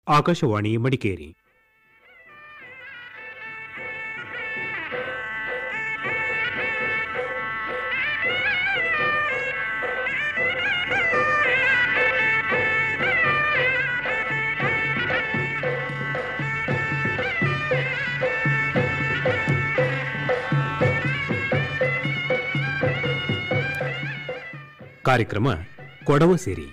ಆಕಾಶವಾಣಿ ಮಡಿಕೇರಿ ಕಾರ್ಯಕ್ರಮ ಕೊಡವ ಸೇರಿ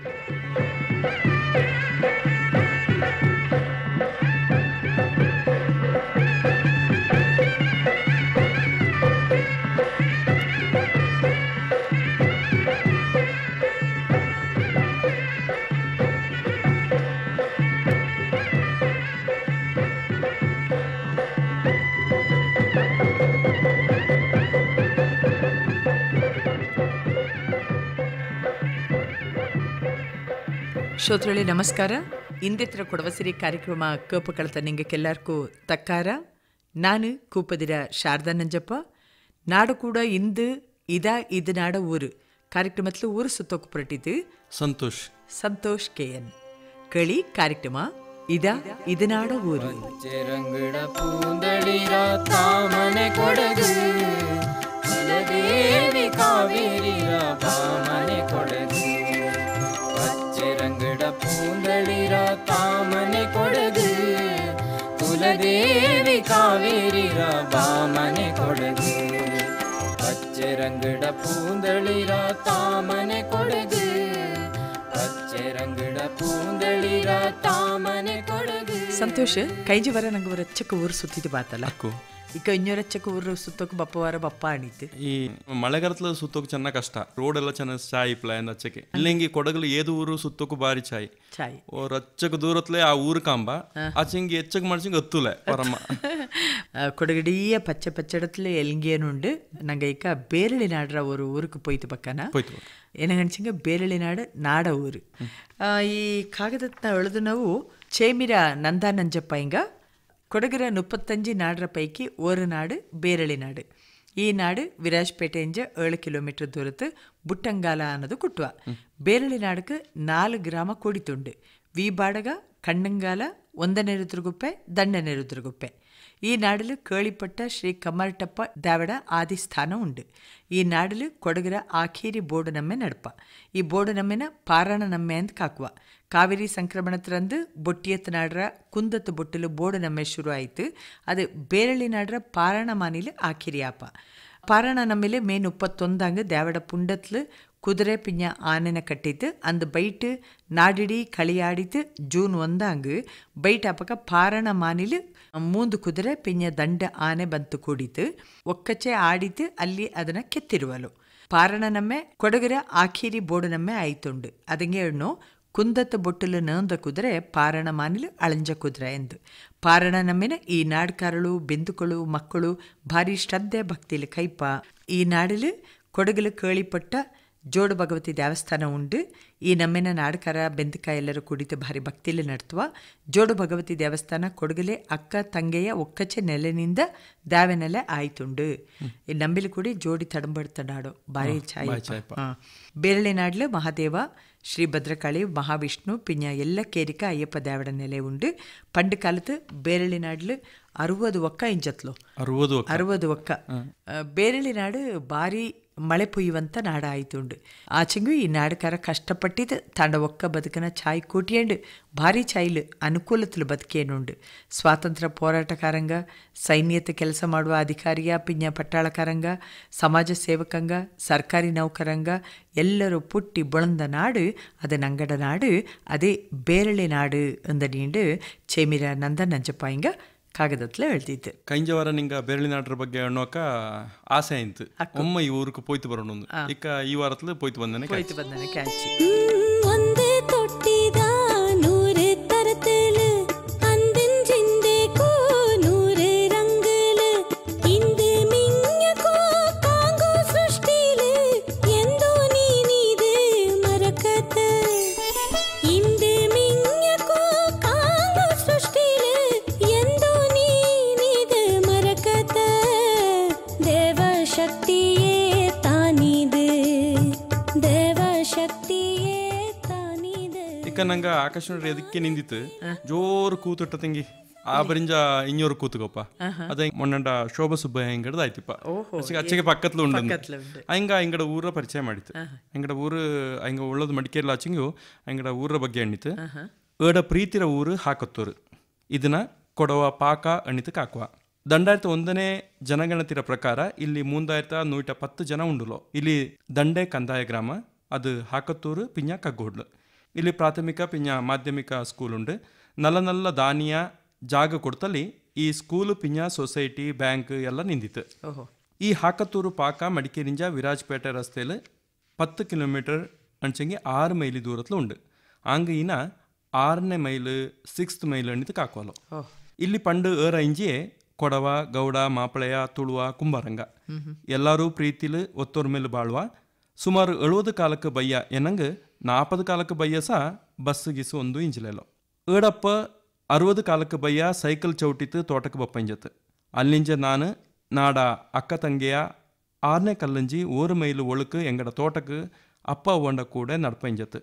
ಶ್ರೋತೃಗಳೇ ನಮಸ್ಕಾರ ಇಂದಿತ್ರ ಕೊಡವಸಿರಿ ಕಾರ್ಯಕ್ರಮ ಕೇಪು ಕಳತ ನಿಂಗೆಲ್ಲಾರ್ಗೂ ತಕ್ಕಾರ ನಾನು ಕೂಪದಿರ ಶಾರದಾ ನಂಜಪ್ಪ ನಾಡು ಕೂಡ ಇಂದು இதா இது நாட ஊரு ಕಾರ್ಯಕ್ರಮத்தில் ஊರು ಸುತ್ತೋಕು ಹೊರಟಿದ್ದು ಸಂತೋಷ್ ಸಂತೋಷ್ ಕೆ ಎನ್ ಕೇಳಿ ಕಾರ್ಯಕ್ರಮ ಇದಾ ಇದು ನಾಡ ಊರು ಚೆರಂಗಡ ಪೂಂದಳಿರ ತಾಮನೆ ಕೊಡಗು ಕುಲದೇವಿ ಕಾವೇರಿರ ಬಾಮನೆ ಕೊಡಗು ಪಚ್ಚೆರಂಗಡ ಪೂಂದಳಿರ ತಾಮನೆ ಕೊಡಗು ಕುಲದೇವಿ ಕಾವೇರಿರ ಬಾಮನೆ ಕೊಡಗು ಪಚ್ಚೆರಂಗಡ ಪೂಂದಳಿರ ತಾಮನೆ ಕೊಡಗು ಪಚ್ಚೆರಂಗಡ ಪೂಂದಳಿರ ತಾಮನೆ ಕೊಡಗು ಸಂತೋಷ್ ಕೈಜಿ ವರ ನಂಗೆ ಅವರ ಹಚ್ಚಕ್ಕೆ ಊರು ಸುತ್ತಿದ್ದು ಬಾತಲ್ಲ ಅಕ್ಕು ಈಗ ಇನ್ನೂರ ಹಚ್ಚಕ್ಕೆ ಊರು ಸುತ್ತೋಕು ಬಪ್ಪ ವಾರ ಬಪ್ಪ ಅಣಿತು ಈ ಮಳೆಗಾಲத்துல ಸುತ್ತೋಕೆ ಚೆನ್ನಾಗಿ ಕಷ್ಟ ರೋಡ್ ಎಲ್ಲ ಚೆನ್ನಾಗಿ ಚಾಯ್ ಪ್ಲಾನ್ ಹಚ್ಚಕ್ಕೆ ಇಲ್ಲಿಂಗಿ ಕೊಡಗಲು ಏದು ಊರು ಸುತ್ತೋಕು ಬಾರಿ ಚಾಯ್ ಚಾಯ್ ಓ ರಚ್ಚಕ್ಕೆ ದೂರತ್ಲೆ ಆ ಊರು ಕಾಂಬ ಆಚೆಂಗಿ ಹೆಚ್ಚಕ್ಕೆ ಮಾಡ್ಸಿಂಗ್ ಹತ್ತುಲೆ ಪರಮ ಕೊಡಗಡಿಯ ಪಚ್ಚ ಪಚ್ಚಡத்துல எல்கேனுண்டு நாங்க இக்க பேரளி நாடுற ஒரு ஊருக்கு போயிட்டு பக்கனா ಹೋಯ್ತು என்ன நினச்சிங்க பேரளி நாடு ನಾಡ ಊರು ಆ, ಈ ಕಾಗದತ್ನ ಎಳೆದು ನಾವು ಚೇಮಿರ ನಂದಾನಂಜಪ್ಪ ಹಿಂಗ ಕೊಡಗರ ಮುಪ್ಪತ್ತಂಜು ನಾಡರ ಪೈಕಿ ஒரு ನಾಡು ಬೇರಳಿ ನಾಡು ಈ ನಾಡು ವಿರಾಜ್ಪೇಟೆಯಿಂದ ಏಳು ಕಿಲೋಮೀಟರ್ ದೂರത്ത് ಬುಟ್ಟಂಗಾಲ ಅನ್ನೋದು ಕುಟ್ಟುವ ಬೇರಳಿ ನಾಡುக்கு ನಾല് ಗ್ರಾಮ ಕೂಡಿತುಂಡು ವಿ ಬಾಡಗ ಕಣ್ಣಂಗಾಲ ಒಂದನೆರುದ್ರಗುಪ್ಪೆ ದಂಡನೆರುದ್ರಗುಪ್ಪೆ ഈ നാടിൽ കേളിപ്പെട്ട ശ്രീ കമ്മർട്ടപ്പ ദേവട ആദിസ്ഥാനം ഉണ്ട് ഈ നാടിൽ കൊടകര ആഖേരി ಬೋರ್ಡ್ ನಮ್ಮೆ ನಡಪ ಈ ಬೋರ್ಡ್ ನಮ್ಮೆನ ಪಾರಾಯಣ ನಮ್ಮೆ ಅಂತ ಕಾಕುವ ಕಾವೇರಿ ಸಂಕ್ರಮಣತ್ರಂದು ಬೊಟ್ಟಿಯತ್ ನಾಡ್ರ ಕುಂದತ್ ಬೊಟ್ಟಿಲು ಬೋರ್ಡ್ ನಮ್ಮೆ ಶುರು ಆಯಿತು ಅದು ಬೇರಳಿ ನಾಡ್ರ ಪಾರಾಯಣ ಮಾನಿಲು ಆಖೇರಿ ಆಪ ಪಾರಾಯಣ ನಮ್ಮೇಲೆ மே முப்பத்தொந்தாங்க தேவட புண்டத்தில் குதிரை பிஞ்ச ஆனனை கட்டித்து அந்த பைட்டு நாடிடி களியாடித்து ஜூன் ಒಂದಾಂಗ್ ಬೈಟ್ ಅಪಕ ಪಾರಣ ಮಾನಿಲು ಮೂಂದು ಕುದುರೆ ಪಿಂಜ ದಂಡ ಆನೆ ಬಂತು ಕೂಡಿತು ಒಕ್ಕಚ್ಚೆ ಆಡಿತು ಅಲ್ಲಿ ಅದನ್ನ ಕೆತ್ತಿರುವಲು ಪಾರಣ ನಮ್ಮೆ ಕೊಡಗರ ಆಖೀರಿ ಬೋರ್ಡ್ ನಮ್ಮೆ ಆಯ್ತುಂಡು ಅದಂಗೆ ಎಣ್ಣು ಕುಂದತ್ತ ಬೊಟ್ಟಲು ನೇಂದ ಕುದುರೆ ಪಾರಣ ಮಾನಿಲು ಅಳಂಜ ಕುದುರೆ ಎಂದು ಪಾರಣ ನಮ್ಮಿನ ಈ ನಾಡ್ಕಾರಳು ಬೆಂದುಗಳು ಮಕ್ಕಳು ಭಾರಿ ಶ್ರದ್ಧೆ ಭಕ್ತಿಲಿ ಕೈಪ ಈ ನಾಡಿಲು ಕೊಡಗಲು ಕೇಳಿಪಟ್ಟ ಜೋಡು ಭಗವತಿ ದೇವಸ್ಥಾನ ಉಂಡು ಈ ನಮ್ಮಿನ ನಾಡಕರ ಬೆಂದಕ ಎಲ್ಲರೂ ಕುಡಿತು ಭಾರಿ ಭಕ್ತಿಲಿ ನಡ್ತುವ ಜೋಡು ಭಗವತಿ ದೇವಸ್ಥಾನ ಕೊಡಗಲೆ ಅಕ್ಕ ತಂಗೆಯ ಒಕ್ಕಚ್ಚೆ ನೆಲೆನಿಂದ ದಾವೆನೆಲೆ ಆಯ್ತುಂಡು ಈ ನಂಬಿಲಿ ಕೂಡಿ ಜೋಡಿ ತಡಂಬಡ್ತ ನಾಡು ಭಾರಿ ಛಾಯ್ ಹಾ. ಬೇರಳೆ ನಾಡ್ಲು ಮಹಾದೇವ ಶ್ರೀ ಭದ್ರಕಾಳಿ ಮಹಾವಿಷ್ಣು ಪಿಂಜ ಎಲ್ಲ ಕೇರಿಕ ಅಯ್ಯಪ್ಪ ದೇವಡ ನೆಲೆ ಉಂಡು ಪಂಡು ಕಾಲത്ത് ಬೇರಳಿ ನಾಡ್ಲು ಅರುವದು ಒಕ್ಕ ಇಂಜತ್ಲು ಅರುವದು ಅರುವದು ಒಕ್ಕ ಆ, ಬೇರಳಿ ನಾಡು ಭಾರಿ ಮಳೆ ಪುಯ್ಯುವಂತ ನಾಡ ಆಯ್ತುಂಡು ಆಚೆಂಗು ಈ ನಾಡುಕಾರ ಕಷ್ಟಪಟ್ಟಿದ್ದು ತಂಡ ಒಕ್ಕ ಬದುಕನ ಚಾಯ್ ಕೂಟಿಯಂಡು ಭಾರಿ ಚಾಯ್ಲು ಅನುಕೂಲತಲು ಬದುಕೇನುಂಡು ಸ್ವಾತಂತ್ರ್ಯ ಹೋರಾಟಕಾರಂಗ ಸೈನ್ಯದ ಕೆಲಸ ಮಾಡುವ ಅಧಿಕಾರಿಯ ಪಿಂಜ ಪಟ್ಟಾಳಕಾರಂಗ ಸಮಾಜ ಸೇವಕಂಗ ಸರ್ಕಾರಿ ನೌಕರಂಗ ಎಲ್ಲರೂ ಪುಟ್ಟಿ ಬೊಳಂದ ನಾಡು ಅದು ನಂಗಡ ನಾಡು ಅದೇ ಬೇರಳೆ ನಾಡು ಅಂದ ನೀಂಡು ಚೇಮಿರ ನಂದ ನಂಜಪ್ಪ ಹಿಂಗ ಕಾಗದತ್ಲ ಹೇಳ್ತಿತ್ತು ಕೈಂಜ ವಾರ ನಿಂಗ ಬೆರಳಿ ನಾಡ್ರ ಬಗ್ಗೆ ಅನ್ನೋಕ ಆಸೆ ಆಯ್ತು ಒಮ್ಮ ಈ ಊருக்கு ಪೋಯ್ತು ಬರೋಣ ಒಂದು ಇಕ್ಕ ಈ ವಾರತ್ಲೆ ಪೋಯ್ತು ಬಂದನೆ போயிட்டு வந்தேன் கேட்சி வந்து தொட்டிதா நூறு தரத்துல அந்திஞ்சிந்தேக்கோ நூறு ರಂಗಲ ಇಂದು ಮಿಂಗಕೋ ಕಾಂಗೋ ಸೃಷ್ಟಿಲ ಎಂದೋ ನೀನಿದು ಮರಕತ ಇಂದು ಮಿಂಗಕೋ ಕಾಂಗೋ ಸೃಷ್ಟಿಲ ಎಂದೋ ನೀನಿದು ಮರಕತ ದೇವ ಶಕ್ತಿಯೇ ತಾನಿದು ದೇವ ಶಕ್ತಿಯೇ ಇಕ್ಕ ನಂಗ ಆಕಾಶವಾಣಿ ಅದಕ್ಕೆ ನಿಂದಿತ್ತು ಜೋರು ಕೂತಿಟ್ಟ ತಂಗಿ ಆ ಬರಿಂಜ ಇನ್ನೂರು ಕೂತುಗೋಪ ಅದ ಮೊನ್ನಂಡ ಶೋಭ ಸುಬ್ಬಯ್ಯ ಹಿಂಗಡದ ಆಯ್ತಿಪ್ಪ ಅಚ್ಚಗೆ ಪಕ್ಕತ್ಲು ಉಂಡು ಹಂಗ ಹಿಂಗಡ ಊರ ಪರಿಚಯ ಮಾಡಿತ್ತು ಹಿಂಗಡ ಊರು ಹಿಂಗ ಉಳ್ಳದು ಮಡಿಕೇರಿ ಆಚೆಂಗು ಹಿಂಗಡ ಊರ ಬಗ್ಗೆ ಎಣ್ಣಿತ್ತು ಏಡ ಪ್ರೀತಿರ ಊರು ಹಾಕತ್ತೂರು ಇದನ್ನ ಕೊಡವ ಪಾಕ ಅಣಿತು ಕಾಕುವ ದಂಡಾಯಿರತ ಒಂದನೇ ಜನಗಣತಿರ ಪ್ರಕಾರ ಇಲ್ಲಿ ಮೂಂದಾಯಿರತ ನೂಟ ಪತ್ತು ಜನ ಉಂಡುಲೋ ಇಲ್ಲಿ ದಂಡೆ ಕಂದಾಯ ಗ್ರಾಮ ಅದು ಹಾಕತ್ತೂರು ಪಿಂಜ ಕಗ್ಗೋಡ್ಲು ಇಲ್ಲಿ ಪ್ರಾಥಮಿಕ ಪಿಂಜ ಮಾಧ್ಯಮಿಕ ಸ್ಕೂಲ್ ಉಂಡು ನಲ್ಲ ನಲ್ಲ ದಾನಿಯ ಜಾಗ ಕೊಡ್ತಲ್ಲಿ ಈ ಸ್ಕೂಲು ಪಿಂಜ ಸೊಸೈಟಿ ಬ್ಯಾಂಕ್ ಎಲ್ಲ ನಿಂದಿತ್ತು ಓಹೋ ಈ ಹಾಕತ್ತೂರು ಪಾಕ ಮಡಿಕೇರಿಂಜ ವಿರಾಜ್ಪೇಟೆ ರಸ್ತೆಯಲ್ಲಿ ಪತ್ತು ಕಿಲೋಮೀಟರ್ ಅಂಚಂಗೆ ಆರು ಮೈಲಿ ದೂರತ್ಲು ಉಂಡು ಆಂಗ ಈನ ಆರನೇ ಮೈಲು ಸಿಕ್ಸ್ತ್ ಮೈಲ್ ಅಣಿತು ಕಾಕೋಲು ಇಲ್ಲಿ ಪಂಡು ಏರ ಇಂಜಿಯೇ ಕೊಡವ ಗೌಡ ಮಾಪಳೆಯ ತುಳುವ ಕುಂಬಾರಂಗ ಎಲ್ಲರೂ ಪ್ರೀತಿಲು ಒತ್ತೋರ್ ಮೇಲೆ ಬಾಳುವ ಸುಮಾರು ಎಳುವುದು ಕಾಲಕ್ಕೆ ಬಯ್ಯ ಎನ್ನಂಗ ನಾಪದು ಕಾಲಕ್ಕೆ ಬಯ್ಯ ಸಹ ಬಸ್ ಗಿಸು ಒಂದು ಇಂಜಿಲೆಲ್ಲೋ ಏಡಪ್ಪ ಅರುವದು ಕಾಲಕ್ಕೆ ಬಯ್ಯ ಸೈಕಲ್ ಚೌಟಿತ್ತು ತೋಟಕ್ಕೆ ಬಪ್ಪಂಜತ್ತು ಅಲ್ಲಿಂಜ ನಾನು ನಾಡ ಅಕ್ಕ ತಂಗೆಯ ಆರನೇ ಕಲ್ಲಂಜಿ ಓರು ಮೈಲು ಒಳುಕು ಎಂಗಡ ತೋಟಕ್ಕೆ ಅಪ್ಪ ಅವ್ವಂಡ ಕೂಡ ನಡ್ಪಂಜತ್ತು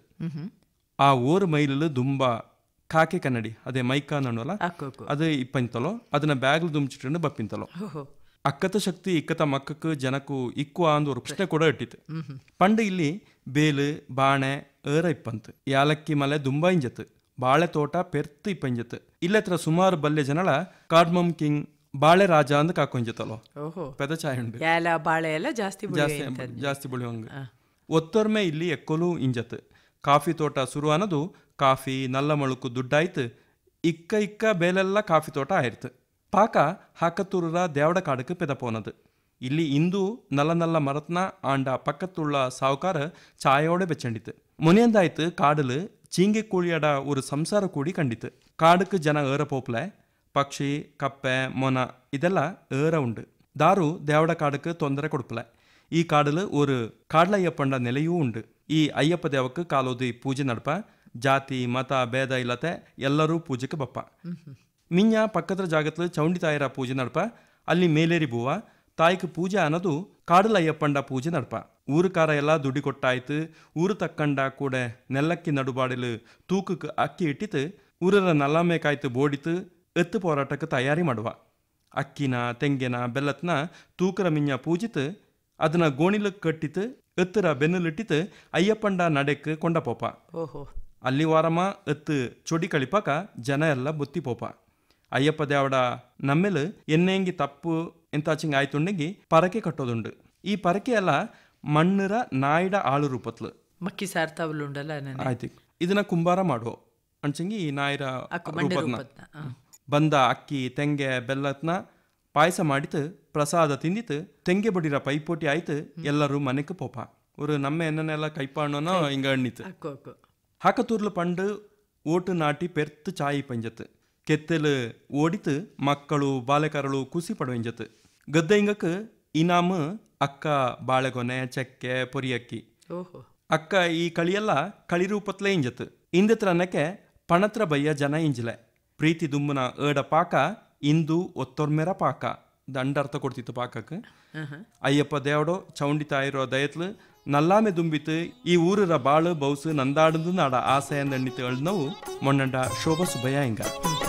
ಆ ಓರು ಮೈಲು ದುಂಬ ಕಾಕೆ ಕನ್ನಡಿ ಅದೇ ಮೈಕಾನ್ ಅನ್ನೋಲ್ಲ ಹಾಕೋಕು ಅದು ಇಪ್ಪಂತಲೋ ಅದನ್ನ ಬ್ಯಾಗ್ಲು ದುಂಬಿച്ചിട്ടുണ്ട് ಬಪ್ಪಿಂತಲೋ ಓಹೋ ಅಕ್ಕತ ಶಕ್ತಿ ಇಕ್ಕತ ಮಕ್ಕಕ್ಕೆ ಜನಕ್ಕೂ ಇಕ್ಕುವ ಅಂದ್ ஒரு ಪ್ರಶ್ನೆ ಕೂಡ ಇಟ್ಟಿತ್ತು ಪಂಡು ಇಲ್ಲಿ ಬೇಲು ಬಾಣೆ ಏರ ಇಪ್ಪಂತು ಯಾಲಕ್ಕಿ ಮಲೆ ದುಂಬಾ ಇಂಜತ್ತು ಬಾಳೆ ತೋಟ ಪೆರ್ತು ಇಪ್ಪಂಜತ್ತು ಇಲ್ಲತ್ರ ಸುಮಾರು ಬಲ್ಲೆ ಜನಳ ಕಾರ್ಡ್ಮಮ್ ಕಿಂಗ್ ಬಾಳೆ ರಾಜ ಅಂದ್ ಕಾಕೊಂಜತ್ತಲೋ ಓಹೋ ಪೆದ ಚಾಯ್ ಉಂಡು ಏಲ ಬಾಳೆ ಎಲ್ಲ ಜಾಸ್ತಿ ಜಾಸ್ತಿ ಜಾಸ್ತಿ ಬೆಳೆಯುವಂಗ ಒತ್ತೊರ್ಮೆ ಇಲ್ಲಿ ಎಕ್ಕೊಲು ಇಂಜತ್ ಕಾಫಿ ತೋಟ ಶುರು ಅನ್ನೋದು ಕಾಫಿ ನಲ್ಲ ಮಳುಕು ದುಡ್ಡಾಯ್ತು ಇಕ್ಕ ಇಕ್ಕ ಬೇಲೆಲ್ಲ ಕಾಫಿ ತೋಟ ಆಯ್ತು ಪಾಕ ಹಾಕತ್ತೂರರ ದೇವಡ ಕಾಡಕ್ಕೆ ಪೆದಪೋನದು ಇಲ್ಲಿ ಇಂದು ನಲ್ಲ ನಲ್ಲ ಮರತ್ನ ಆಂಡ ಪಕ್ಕತ್ತುಳ್ಳ ಸಾವುಕಾರ ಚಾಯೋಡೆ ಬೆಚ್ಚಂಡಿತು ಮುನಿಯಂದಾಯ್ತು ಕಾಡಲು ಚೀಂಗೆ ಕೂಳಿಯಡ ஒரு ಸಂಸಾರ ಕೂಡಿ ಕಂಡಿತು ಕಾಡಕ್ಕೆ ಜನ ಏರ ಪೋಪ್ಲೆ ಪಕ್ಷಿ ಕಪ್ಪೆ ಮೊನ ಇದೆಲ್ಲ ಏರ ಉಂಡು ದಾರು ದೇವಡ ಕಾಡುக்கு ತೊಂದರೆ கொடுப்பல ಈ ಕಾಡಲು ஒரு ಕಾಡ್ಲಯ್ಯಪ್ಪಂಡ ನೆಲೆಯೂ ಉಂಡು ಈ ಅಯ್ಯಪ್ಪ ದೇವಕ್ಕೆ ಕಾಲೋದಿ ಪೂಜೆ ನಡಪ ಜಾತಿ ಮತ ಭೇದ ಇಲ್ಲತೆ ಎಲ್ಲರೂ ಪೂಜೆಗೆ ಬಪ್ಪ ಮಿಂಜ ಪಕ್ಕದ ಜಾಗತ್ಲು ಚೌಂಡಿ ತಾಯರ ಪೂಜೆ ನಡಪ ಅಲ್ಲಿ ಮೇಲೇರಿ ಬೂವ ತಾಯಿಗೆ ಪೂಜೆ ಅನ್ನೋದು ಕಾಡಲ ಅಯ್ಯಪ್ಪಂಡ ಪೂಜೆ ನಡಪ ಊರುಕಾರ ಎಲ್ಲ ದುಡ್ಡಿ ಕೊಟ್ಟಾಯ್ತು ಊರು ತಕ್ಕಂಡ ಕೂಡ ನೆಲ್ಲಕ್ಕಿ ನಡುಬಾಡಿಲು ತೂಕಕ್ಕೆ ಅಕ್ಕಿ ಇಟ್ಟಿತು ಊರರ ನಲ್ಲಮೆ ಕಾಯ್ತು ಬೋಡಿತು ಎತ್ತು ಹೋರಾಟಕ್ಕೆ ತಯಾರಿ ಮಾಡುವ ಅಕ್ಕಿನ ತೆಂಗಿನ ಬೆಲ್ಲತ್ನ ತೂಕರ ಮಿಂಜ ಪೂಜಿತು ಅದನ್ನ ಗೋಣಿಲ ಕಟ್ಟಿತು ಎತ್ತರ ಬೆನ್ನುಲಿಟ್ಟಿತು ಅಯ್ಯಪ್ಪಂಡ ನಡೆಕ್ ಕೊಂಡ ಪೋಪ ಓಹೋ ಅಲ್ಲಿ ವಾರಮ ಎತ್ತು ಚೊಡಿ ಕಳಿಪಾಕ ಜನ ಎಲ್ಲ ಬುತ್ತಿ ಪೋಪ ಅಯ್ಯಪ್ಪ ದೇವಡ ನಮ್ಮೇಲೆ ಎನ್ನೆಂಗಿ ತಪ್ಪು ಎಂತಾಚಿಂಗ್ ಆಯ್ತುಂಡೆಂಗಿ ಪರಕೆ ಕಟ್ಟೋದುಂಡು ಈ ಪರಕೆ ಎಲ್ಲ ಮಣ್ಣರ ನಾಯಿಡ ಆಳು ರೂಪತ್ಲು ಮಕ್ಕಿ ಸಾರ್ತಾವಲ್ ಉಂಡಲ್ಲ ನಾನು ಆಯ್ತು ಇದನ್ನ ಕುಂಬಾರ ಮಾಡುವ ಅಂಚಂಗಿ ಈ ನಾಯಿರ ಅಕ್ಕ ಮಂಡೆ ರೂಪದ್ನ ರೂಪದ್ನ, ಆ. ಬಂದ ಅಕ್ಕಿ ತೆಂಗೆ ಬೆಲ್ಲತ್ನ ಪಾಯಸ ಮಾಡಿತು ಪ್ರಸಾದ ತಿಂದಿತ್ತು ತೆಂಗೆ ಬಡಿರ ಪೈಪೋಟಿ ಆಯ್ತು ಎಲ್ಲರೂ ಮನೆಗೆ ಪೋಪ ஒரு நம்ம என்னென்னலாம் கைப்பாடணும்னா இங்க எண்ணித்து ಹಾಕೋ ಹಾಕೋ ಹಾಕತೂರ್ಲು ಪಂಡು ಓಟು ನಾಟಿ ಪೆರ್ತು ಚಾಯಿ ಪಂಜತ್ತು ಕೆತ್ತಲು ಓಡಿತು ಮಕ್ಕಳು ಬಾಲೆಕರಳು ಖುಷಿ ಪಡುವಂಜತ್ತು ಗದ್ದೆ ಹಿಂಗಕ್ಕೆ ಇನಾಮು ಅಕ್ಕ ಬಾಳೆಗೊನೆ ಚಕ್ಕೆ ಪೊರಿಯಕ್ಕಿ ಓಹೋ ಅಕ್ಕ ಈ ಕಳಿಯೆಲ್ಲ ಕಳಿ ರೂಪತ್ಲೇ ಇಂಜತ್ತು ಇಂದತ್ರ ಅನ್ನಕ್ಕೆ ಪಣತ್ರ ಬಯ್ಯ ಜನ ಇಂಜಲೆ ಪ್ರೀತಿ ದುಮ್ಮನ ಏಡ ಪಾಕ ಇಂದು ಒತ್ತೊರ್ಮೆರ ಪಾಕ ದಂಡರ್ಥ ಕೊಡ್ತಿತ್ತು ಪಾಕಕ್ಕೆ ಅಯ್ಯಪ್ಪ ದೇವಡೋ ಚೌಂಡಿ ತಾಯಿರೋ ದಯತ್ಲು ನಲ್ಲಾಮೆ ದುಂಬಿತು ಈ ಊರರ ಬಾಳು ಬೌಸು ನಂದಾಡದು ನಾಡ ಆಸೆ ಅಂದಣ್ಣಿತು ಎಳ್ನವು ಮೊನ್ನಂಡ ಶೋಭ ಸುಬ್ಬಯ್ಯ ಹಿಂಗ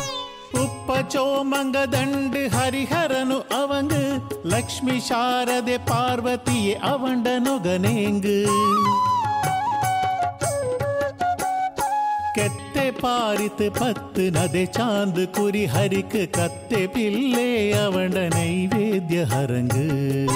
உப்பச்சோமங்கதண்டு ஹரிஹரனு அவங்கு லக்ஷ்மி சாரதே பார்வதியே அவண்ட நுகனேங்கு ಕೆತ್ತೆ ಪಾರಿತು ಪತ್ತು ನದೆ ಚಾಂದ್ ಕುರಿ ಹರಿಕ್ ಕತ್ತೆ ಪಿಲ್ಲೆ ಅವಂಡ ನೈವೇದ್ಯ ಹರಂಗು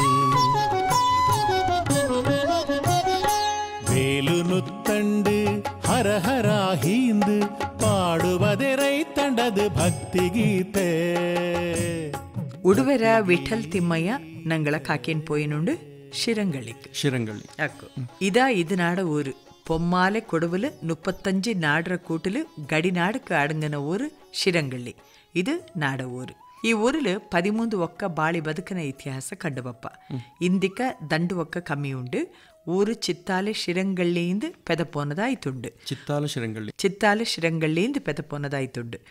வேலு நுத்தண்டு ஹர ஹர ஹீந்து பாடுவதே ರೈತಂಡದು ಭಕ್ತಿ ಗೀತೆ ಉಡುವೆರ ವಿಠಲ್ ತಿಮ್ಮಯ್ಯ ನಂಗಳ ಕಾಕೇನ್ ಪೋಯಿನುಂಡು ಶಿರಂಗಳಿಕ್ ಶಿರಂಗಳ್ಳಿ ಯಾಕೋ இதா இது நாட ஊரு பொம்மாலை கொடுவலு முப்பத்தஞ்சு நாடுற கூட்டுல గడినాడుకు అడుంగన ఊరు ಶಿರಂಗಳ್ಳಿ ಇದು ನಾಡ ಊರು ಈ ಊರಿಲು పదిమూడు ఒక్క బాళి బతుకన ఇతిహాస కండుబప్ప ఇందిక దండు ఒక్క కమ్మి ఉండు ఊరు చిత్తాಲೆ ಶಿರಂಗಳ್ಳಿಯಿಂದ ಪೆದಪೋನದಾಯ್ತುಂಡು ಚಿತ್ತಾಲ ಶಿರಂಗಳ್ಳಿ ಚಿತ್ತಾಲೆ ಶಿರಂಗಳ್ಳಿಯಿಂದ ಪೆದಪೋನದಾಯ್ತುಂಡು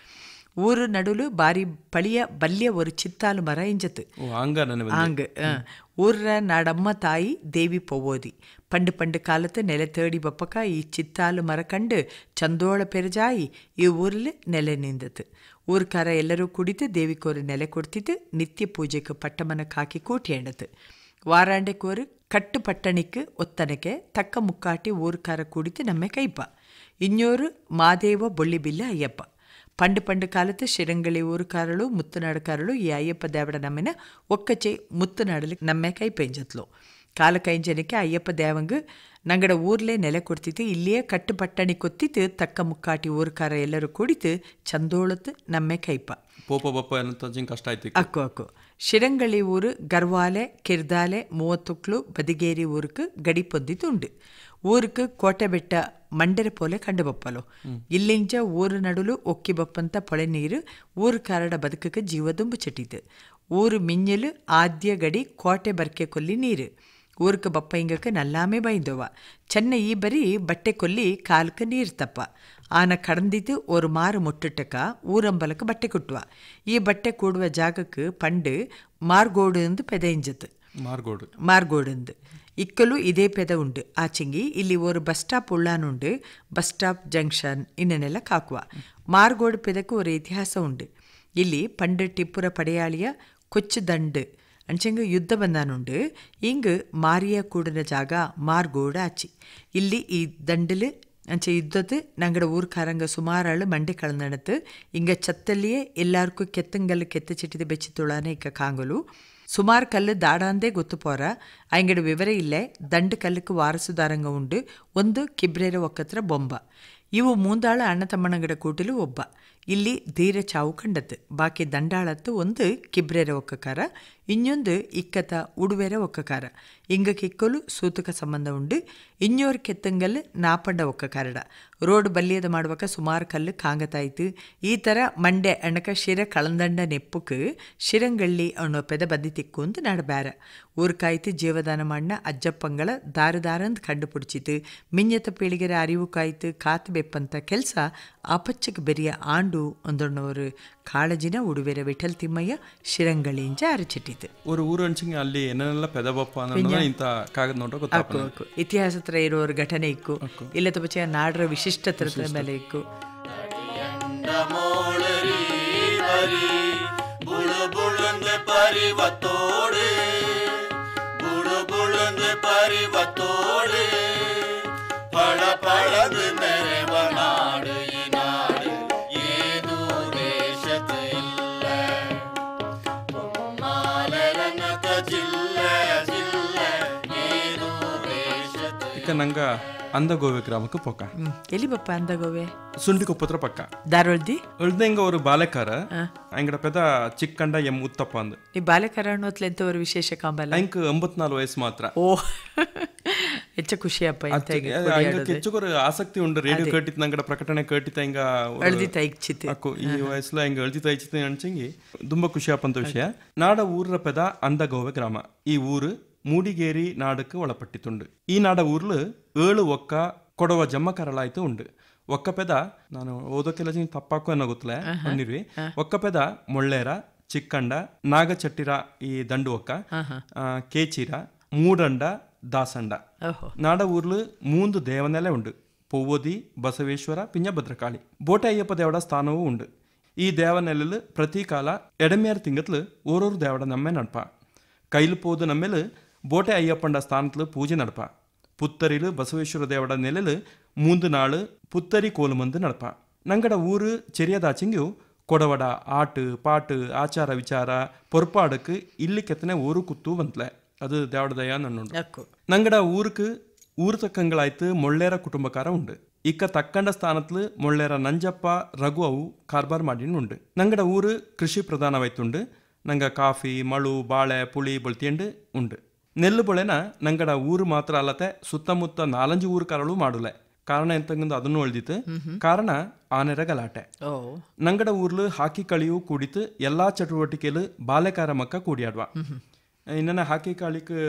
ஊரு நடுவில் பாரி பழிய பல்ய ஒரு சித்தாலு மர இஞ்சத்து ಓ ಹಂಗ ನನಗೆ ஆங்கு ஊர்ற நாடம்மா தாಯಿ ದೇವಿ ಪೊವೋದಿ ಪಂಡು ಪಂಡು ಕಾಲത്ത് ನೆಲೆ ತೇಡಿ ಬಪ್ಪಕ ಈ ಚಿತ್ತಾಲು ಮರ ಕಂಡು ಚಂದೋಳ ಪೆರಜಾಯಿ ಈ ಊರಲ್ಲಿ ನೆಲೆ ನಿಂದತು ಊರ್ಕಾರ ಎಲ್ಲರೂ ಕುಡಿತು ದೇವಿಕೋರು ನೆಲೆ ಕೊಡ್ತಿದ್ದು ನಿತ್ಯ ಪೂಜೆಗೆ ಪಟ್ಟಮನಕ್ಕೆ ಹಾಕಿ ಕೂಟಿ ಎಣ್ಣತು ವಾರಾಂಡೆಕೋರು ಕಟ್ಟು ಪಟ್ಟಣಿக்கு ಒತ್ತನಕ್ಕೆ ತಕ್ಕ ಮುಕ್ಕಾಟಿ ಊರ್ಕಾರ ಕುಡಿತು ನಮ್ಮೆ ಕೈಪ ಇನ್ನೋರು ಮಾದೇವ ಬೊಳ್ಳಿಬಿಲ್ಲ ಅಯ್ಯಪ್ಪ ಪಂಡು ಪಂಡು ಕಾಲത്ത് ಶಿರಂಗಳಿ ಊರುಕಾರಳು ಮುತ್ತುನಾಡುಕಾರಳು ಈ ಅಯ್ಯಪ್ಪ ದೇವಡ ನಮ್ಮೆನ ಒಕ್ಕಚೆ ಮುತ್ತುನಾಡಲಿ ನಮ್ಮೆ ಕೈ ಪೆಂಜತ್ಲು ಕಾಲ ಕೈಂಜನಕ್ಕೆ ಅಯ್ಯಪ್ಪ ದೇವಂಗು ನಂಗಡ ಊರ್ಲೇ ನೆಲೆ ಕೊಡ್ತಿತ್ತು ಇಲ್ಲಿಯೇ ಕಟ್ಟು ಪಟ್ಟಣಿ ಕೊತ್ತಿತ್ತು ತಕ್ಕ ಮುಕ್ಕಾಟಿ ಊರುಕಾರ ಎಲ್ಲರೂ ಕುಡಿತು ಚಂದೋಳತ್ತು ನಮ್ಮೆ ಕೈಪ ಪೋಪ ಬಪ್ಪ ಅಂತ ಜಿಂಗ್ ಕಷ್ಟ ಆಯ್ತು ಅಕ್ಕು ಅಕ್ಕು ಶಿರಂಗಳಿ ಊರು ಗರ್ವಾಲೆ ಕಿರ್ದಾಲೆ ಮೂವತ್ತೊಕ್ಲು ಬದಿಗೇರಿ ಊருக்கு ಗಡಿ ಪೊಂದಿತುಂಡು ಊருக்கு ಕೋಟೆ ಬೆಟ್ಟ ಮಂಡೆರ ಪೋಲೆ ಕಂಡು ಬಪ್ಪಲು ಇಲ್ಲಿಂಚ ಊರು ನಡುಲು ಒಕ್ಕಿ ಬಪ್ಪಂತ ಪೊಳೆ ನೀರು ಊರು ಕಾರಡ ಬದುಕಕ್ಕೆ ಜೀವದುಂಬು ಚಟಿತು ಊರು ಮಿಂಜಲು ಆದ್ಯ ಗಡಿ ಕೋಟೆ ಬರ್ಕೆ ಕೊಲ್ಲಿ ನೀರು ಊருக்கு ಬಪ್ಪ ಹಿಂಗಕ್ಕೆ ನಲ್ಲಾಮೆ ಬೈಂದವ ಚೆನ್ನ ಈ ಬರೀ ಬಟ್ಟೆ ಕೊಲ್ಲಿ ಕಾಲಕ್ಕೆ ನೀರು ತಪ್ಪ ಆನ ಕಡಂದಿದ್ದು ஒரு ಮಾರು ಮುಟ್ಟುಟ್ಟಕ ಊರಂಬಲಕ್ಕೆ ಬಟ್ಟೆ ಕುಟ್ಟುವ ಈ ಬಟ್ಟೆ ಕೂಡುವ ಜಾಗಕ್ಕೆ ಪಂಡು ಮಾರ್ಗೋಡು ಎಂದು ಪೆದೆಂಜತ್ತು ಮಾರ್ಗೋಡು ಮಾರ್ಗೋಡುಂದು ಇಕ್ಕಲು ಇದೇ ಪೆದ ಉಂಡು ಆಚೆಂಗಿ ಇಲ್ಲಿ ஒரு ಬಸ್ ಸ್ಟಾಪ್ ಉಳ್ಳಾನುಂಡು ಬಸ್ ಸ್ಟಾಪ್ ಜಂಕ್ಷನ್ ಇನ್ನನೆಲ್ಲ ಕಾಕುವ ಮಾರ್ಗೋಡು ಪೆದಕ್ಕೆ ஒரு ಇತಿಹಾಸ ಉಂಡು ಇಲ್ಲಿ ಪಂಡು ಟಿಪ್ಪುರ ಪಡೆಯಾಳಿಯ ಕೊಚ್ಚು ದಂಡು ಅಂಚಂಗ ಯುದ್ಧ ಬಂದಾನುಂಡು ಇಂಗ್ ಮಾರಿಯ ಕೂಡಿನ ಜಾಗ ಮಾರ್ಗೋಡು ಆಚಿ ಇಲ್ಲಿ ಈ ದಂಡಿല് ಅಂಚ ಯುದ್ಧத்து ഞങ്ങളുടെ ഊർക്കാരങ്ക സുമാറാള് മണ്ടി കളന്നിടത്ത് ഇങ്ക ചത്തല്ലിയെ എല്ലാവർക്കും ಕೆತ್ತಂಗಲ್ಲು ಕೆತ್ತ ಚಿಟ್ಟಿದ ಬೆಚ್ಚಿತುಳಾನೆ ಇಕ್ಕ ಕಾಂಗಲು ಸುಮಾರು ಕಲ್ಲು ದಾಡಾಂದೇ ಗೊತ್ತು ಪೋರ ಅಯ್ಯಂಗಡ ವಿವರ ಇಲ್ಲೇ ದಂಡು ಕಲ್ಲಕ್ಕೆ ವಾರಸುದಾರಂಗ ಉಂಡು ಒಂದು ಕಿಬ್ರೇರ ಒಕ್ಕತ್ರ ಬೊಂಬ ಇವು ಮೂಂದಾಳ ಅಣ್ಣ ತಮ್ಮನಗಡ ಕೂಟಲು ಒಬ್ಬ ಇಲ್ಲಿ ಧೀರ ಚಾವು ಕಂಡತ್ತು ಬಾಕಿ ದಂಡಾಳತ್ತು ಒಂದು ಕಿಬ್ರೇರ ಒಕ್ಕಕಾರ ಇನ್ನೊಂದು ಇಕ್ಕತ ಉಡುವೆರ ಒಕ್ಕಕಾರ ಇಂಗ ಕಿಕ್ಕಲು ಸೂತಕ ಸಂಬಂಧ ಉಂಡು ಇನ್ನೋರ್ ಕೆತ್ತಂಗಲ್ ನಾಪಂಡ ಒಕ್ಕಕಾರಡ ರೋಡ್ ಬಲ್ಲಿಯದ ಮಾಡುವಾಗ ಸುಮಾರು ಕಲ್ಲು ಕಾಂಗತಾಯ್ತು ಈ ಥರ ಮಂಡೆ ಅಣಕ ಶಿರ ಕಳಂದಂಡ ನೆಪ್ಪುக்கு ಶಿರಂಗಳ್ಳಿ ಅನ್ನೋ ಪೆದ ಬದ್ದಿ ತಿಕ್ಕು ಅಂತ ನಾಡ ಬ್ಯಾರ ಊರ್ಕಾಯ್ತು ಜೀವದಾನ ಮಾಡಿನ ಅಜ್ಜಪ್ಪಂಗಳ ದಾರ ದಾರಂದ್ ಕಂಡು ಪುಡ್ಚಿತು ಮಿಂಜತ ಪೀಳಿಗೆರ ಅರಿವು ಕಾಯ್ತು ಕಾತು ಬೆಪ್ಪಂತ ಕೆಲಸ ಆಪಚ್ಚಕ್ಕೆ ಬೆರಿಯ ಆಂಡು ಒಂದೊಣ್ಣವರು ಕಾಳಜಿನ ಉಡುವೆರ ವಿಠಲ್ ತಿಮ್ಮಯ್ಯ ಶಿರಂಗಳಿಂಚ ಅರಚಿಟ್ಟಿತು ஒரு ஊர் அனுச்சிங்க ಅಲ್ಲಿ ಏನೆಲ್ಲ ಪೆದಬಪ್ಪ ಅನ್ನೋದನ್ನ ಇಂಥ ಕಾಗದ ನೋಡ್ರೆ ಅಕ್ಕು ಗೊತ್ತಾಗ್ತದೆ ಅಕ್ಕು ಇತಿಹಾಸ ಹತ್ರ ಇರೋರು ಘಟನೆ ಇಕ್ಕು ಇಲ್ಲ ತಪಚ ನಾಡ್ರ ವಿಶಿಷ್ಟತರ ಮೇಲೆ ಇಕ್ಕು புழு புழுந்து பரிவத்தோடு புழு புழுந்து பரிவத்தோடு பழ பழகு நிறைவ நாடு இநாடு ஏதோ தேசத்து இல்ல மாலரங்கத ஜில்ல ஜில்ல ஏதோ தேசத்து ಇಕ್ಕ ನಂಗ ಅಂದಗೋವೆ ಗ್ರಾಮಕ್ಕೆ ಪೊಕ್ಕ ಹ್ಮ್ ಎಲ್ಲಿ ಬಪ್ಪ ಅಂದಗೋವೆ ಸುಂಡಿಕೊಪ್ಪತ್ರ ಪಕ್ಕ ದಾರೋಳ್ದಿ ಉಳ್ದಂಗ ஒரு ಬಾಲೆಕಾರ ಅಂಗಡ ಪೆದ ಚಿಕ್ಕಂಡ ಎಂ ಉತ್ತಪ್ಪ ಅಂದ್ ನೀ ಬಾಲ್ಯಕಾರ ಅನ್ನೋತ್ಲೆ ಎಂತ ಒಂದು ವಿಶೇಷ ಕಾಂಬಲ್ಲ ಅಂಕ್ ಎಂಬತ್ನಾಲ್ಕು ವಯಸ್ಸು ಮಾತ್ರ ಓ ಹೆಚ್ಚ ಖುಷಿಯಪ್ಪ ಇಂತ ಹಂಗ ಕೆಚ್ಚುಗೊರ ಆಸಕ್ತಿ ಉಂಡು ರೇಡಿಯೋ ಕೇಟಿತ್ ನಂಗಡ ಪ್ರಕಟಣೆ ಕೇಟಿತ ಹಿಂಗ ஒரு- ಅಳ್ದಿತ್ತ ಇಚ್ಚಿತ್ತು ಅಕ್ಕು ಈ ವಯಸ್ಸುಲ ಹಿಂಗ ಅಳ್ದಿತ ಐಚಿತ ಅನ್ಸಂಗಿ ತುಂಬಾ ಖುಷಿ ಆಪಂತ ವಿಷಯ ನಾಡ ಊರ್ರ ಪೆದ ಅಂದಗೋವೆ ಗ್ರಾಮ ಈ ಊರು ಮೂಡಿಗೇರಿ ನಾಡಕ್ಕೆ ಒಳಪಟ್ಟಿತುಂಡು ಈ ನಾಡ ಊರ್ಲು ಏಳು ಒಕ್ಕ ಕೊಡವ ಜಮ್ಮ ಕರಳಾಯ್ತು ಉಂಡು ಒಕ್ಕ ಪೆದ ನಾನು ಓದೋಕೆಲ್ಲ ಜಿಂಗ್ ತಪ್ಪಾಕು ಅನ್ನೋ ಗೊತ್ತಲೆ ಅನ್ನಿರ್ವಿ ಒಕ್ಕ ಪೆದ ಮೊಳ್ಳೇರ ಚಿಕ್ಕಂಡ ನಾಗಚಟ್ಟಿರ ಈ ದಂಡು ಒಕ್ಕ ಆ, ಕೇಚಿರ ಮೂಡಂಡ ದಾಸಂಡ ಓಹೋ ನಾಡ ಊರ್ಲು ಮೂಂದು ದೇವನೆಲೆ ಉಂಡು ಪೊವ್ವದಿ ಬಸವೇಶ್ವರ ಪಿಂಜ ಭದ್ರಕಾಳಿ ಬೋಟೆ ಅಯ್ಯಪ್ಪ ದೇವಡ ಸ್ಥಾನವೂ ಉಂಡು ಈ ದೇವನೆಲೆಲು ಪ್ರತಿ ಕಾಲ ಎಡಮೇರ್ ತಿಂಗತ್ಲು ಓರೋರು ದೇವಡ ನಮ್ಮೆ ನಡ್ಪ ಕೈಲು ಪೋದು ನಮ್ಮೆಲು ಬೋಟೆ ಅಯ್ಯಪ್ಪಂಡ ಸ್ಥಾನತ್ಲು ಪೂಜೆ ನಡ್ಪ ಪುತ್ತರಿಲು ಬಸವೇಶ್ವರ ದೇವಡ ನೆಲೆಲು ಮೂಂದು ನಾಳು ಪುತ್ತರಿ ಕೋಲುಮಂದು ನಡ್ಪ ನಂಗಡ ಊರು ಚೆರಿಯದಾಚಿಂಗು ಕೊಡವಡ ಆಟು ಪಾಟು ಆಚಾರ ವಿಚಾರ பொறுப்பாடுக்கு ಇಲ್ಲಿ ಕೆತ್ತನೆ ಊರು ಕುತ್ತು ಬಂತ್ಲೆ ಅದು ದೇವಡ ದಯ ನನ್ನುಂಡು ಅಕ್ಕು ನಂಗಡ ಊருக்கு ಊರು ತಕ್ಕಂಗಳಾಯ್ತು ಮೊಳ್ಳೇರ ಕುಟುಂಬಕಾರ ಉಂಡು ಇಕ್ಕ ತಕ್ಕಂಡ ಸ್ಥಾನತ್ಲು ಮೊಳ್ಳೇರ ನಂಜಪ್ಪ ರಘು ಅವು ಕಾರ್ಬಾರ್ ಮಾಡಿನ ಉಂಡು ನಂಗಡ ಊರು ಕೃಷಿ ಪ್ರಧಾನವಾಯ್ತುಂಡು ನಂಗ ಕಾಫಿ ಮಳು ಬಾಳೆ ಪುಳಿ ಬಳ್ತಿಯಂಡು ಉಂಡು ನೆಲ್ಲು ಬೊಳೆನ ನಂಗಡ ಊರು ಮಾತ್ರ ಅಲ್ಲತೆ ಸುತ್ತಮುತ್ತ ನಾಲಂಜು ಊರು ಕಾರಳು ಮಾಡುಲೆ ಕಾರಣ ಎಂತಂಗಂದು ಅದನ್ನು ಉಳ್ದಿತ್ತು ಕಾರಣ ಆನೆರ ಗಲಾಟೆ ಓ ನಂಗಡ ಊರ್ಲು ಹಾಕಿ ಕಳಿಯು ಕೂಡಿತು ಎಲ್ಲಾ ಚಟುವಟಿಕೆಲು ಬಾಲೆಕಾರ ಮಕ್ಕ ಕೂಡಿಯಾಡ್ವ ಇನ್ನನ ಹಾಕಿ ಕಾಳಿಕ್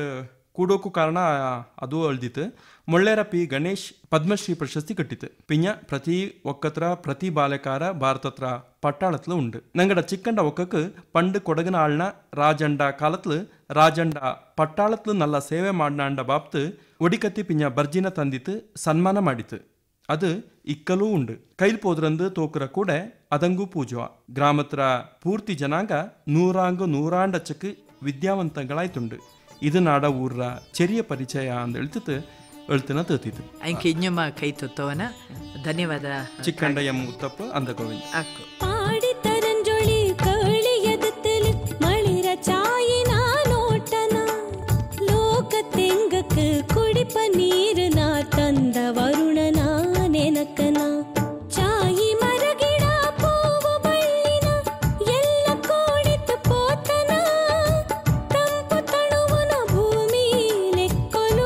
ಕೂಡೋಕು ಕಾರಣ ಅದು ಅಳ್ದಿತ್ತು ಮೊಳ್ಳೆರ ಪಿ ಗಣೇಶ್ ಪದ್ಮಶ್ರೀ ಪ್ರಶಸ್ತಿ ಕಟ್ಟಿತು ಪಿಂಜ ಪ್ರತಿ ಒಕ್ಕತ್ರ ಪ್ರತಿ ಬಾಲೆಕಾರ ಭಾರತತ್ರ ಪಟ್ಟಾಳತ್ಲು ಉಂಡು ನಂಗಡ ಚಿಕ್ಕಂಡ ಒಕ್ಕಕ್ಕೆ ಪಂಡು ಕೊಡಗನ ಆಳ್ನ ರಾಜಂಡ ಕಾಲತ್ಲು ರಾಜಂಡ ಪಟ್ಟಾಳತ್ಲು ನಲ್ಲ ಸೇವೆ ಮಾಡ್ನಾಂಡ ಬಾಪ್ತು ಒಡಿಕತ್ತಿ ಪಿಂಜ ಬರ್ಜಿನ ತಂದಿತ್ತು ಸನ್ಮಾನ ಮಾಡಿತು ಅದು ಇಕ್ಕಲೂ ಉಂಡು ಕೈಲ್ ಪೋದ್ರಂದು ತೋಕುರ ಕೂಡ ಅದಂಗೂ ಪೂಜುವ ಗ್ರಾಮತ್ರ ಪೂರ್ತಿ ಜನಾಂಗ ನೂರಾಂಗು ನೂರಾಂಡಚ್ಚಕ್ಕೆ ವಿದ್ಯಾವಂತಗಳಾಯ್ತುಂಡು ಇದು ನಾಡ ಊರ್ರ ಚೆರಿಯ ಪರಿಚಯ ಅಂದ್ ಹೇಳ್ತಿತ್ತು ಹೇಳ್ತಿನ ತೇತಿತ್ತು ಅಂಕೆ ಇನ್ನೊಮ್ಮ ಕೈ ತೊತ್ತವನ ಧನ್ಯವಾದ ಚಿಕ್ಕಂಡ ಎಂ ಮುತ್ತಪ್ಪ ಅಂದ ಗೋವಿಂದ ಅಕ್ಕು പാടിത്തരഞ്ചൊളി കേളിയതത്തില് മളിര ചായിന നോട്ടന ലോകത്തെങ്കക്ക് കുടിപ്പ നീര് നാ തந்த വരുണന ನೆನಕನ ಚಾಯಿ ಮರಗಿಡ ಪೂವು ಬಳ್ಳಿನ ಎಲ್ಲ ಕೋಡಿತು ಪೋತನ ತಂಪು ತಣುವುನ ಭೂಮಿ ಲೆಕ್ಕೊಲು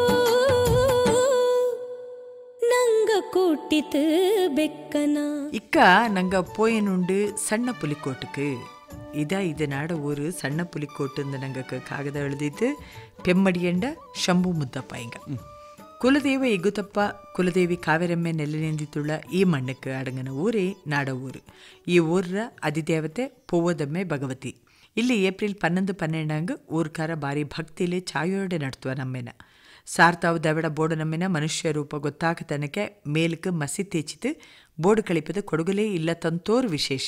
ನಂಗ ಕೂಟಿತು ಬೆಕ್ಕನ இக்க நாங்க போயனுண்டு சಣ್ಣ புலிக்கோட்டுக்கு இதா இது நாட ஊரு சಣ್ಣ புலிக்கோட்டு நாங்க காಗದ எழுதிட்டு பெம்மடியண்ட ಶಂಭು ಮುದ್ದಪ್ಪಾಯಿಂಗ ಕುಲದೇವ ಇಗುತಪ್ಪ ಕುಲದೇವಿ ಕಾವೇರಮ್ಮೆ ನೆಲೆನಿಂದಿತ್ತುಳ್ಳ ಈ ಮಣ್ಣಕ್ಕೆ ಅಡಂಗನ ಊರೇ ನಾಡ ಊರು ಈ ಊರ ಅಧಿದೇವತೆ ಪೂವದಮ್ಮೆ ಭಗವತಿ ಇಲ್ಲಿ ಏಪ್ರಿಲ್ ಪನ್ನೊಂದು ಪನ್ನೆಂಡಂಗ್ ಊರ್ಕಾರ ಬಾರಿ ಭಕ್ತಿಲಿ ಚಾಯೋಡೆ ನಡ್ತುವ ನಮ್ಮೆನ ಸಾರ್ತಾವು ದವಡ ಬೋಡು ನಮ್ಮಿನ ಮನುಷ್ಯ ರೂಪ ಗೊತ್ತಾಗತನಕ್ಕೆ ಮೇಲಕ್ಕೆ ಮಸಿ ತೇಚಿತು ಬೋಡು ಕಳಿಪದ ಕೊಡುಗಲೇ ಇಲ್ಲ ತಂತೋರು ವಿಶೇಷ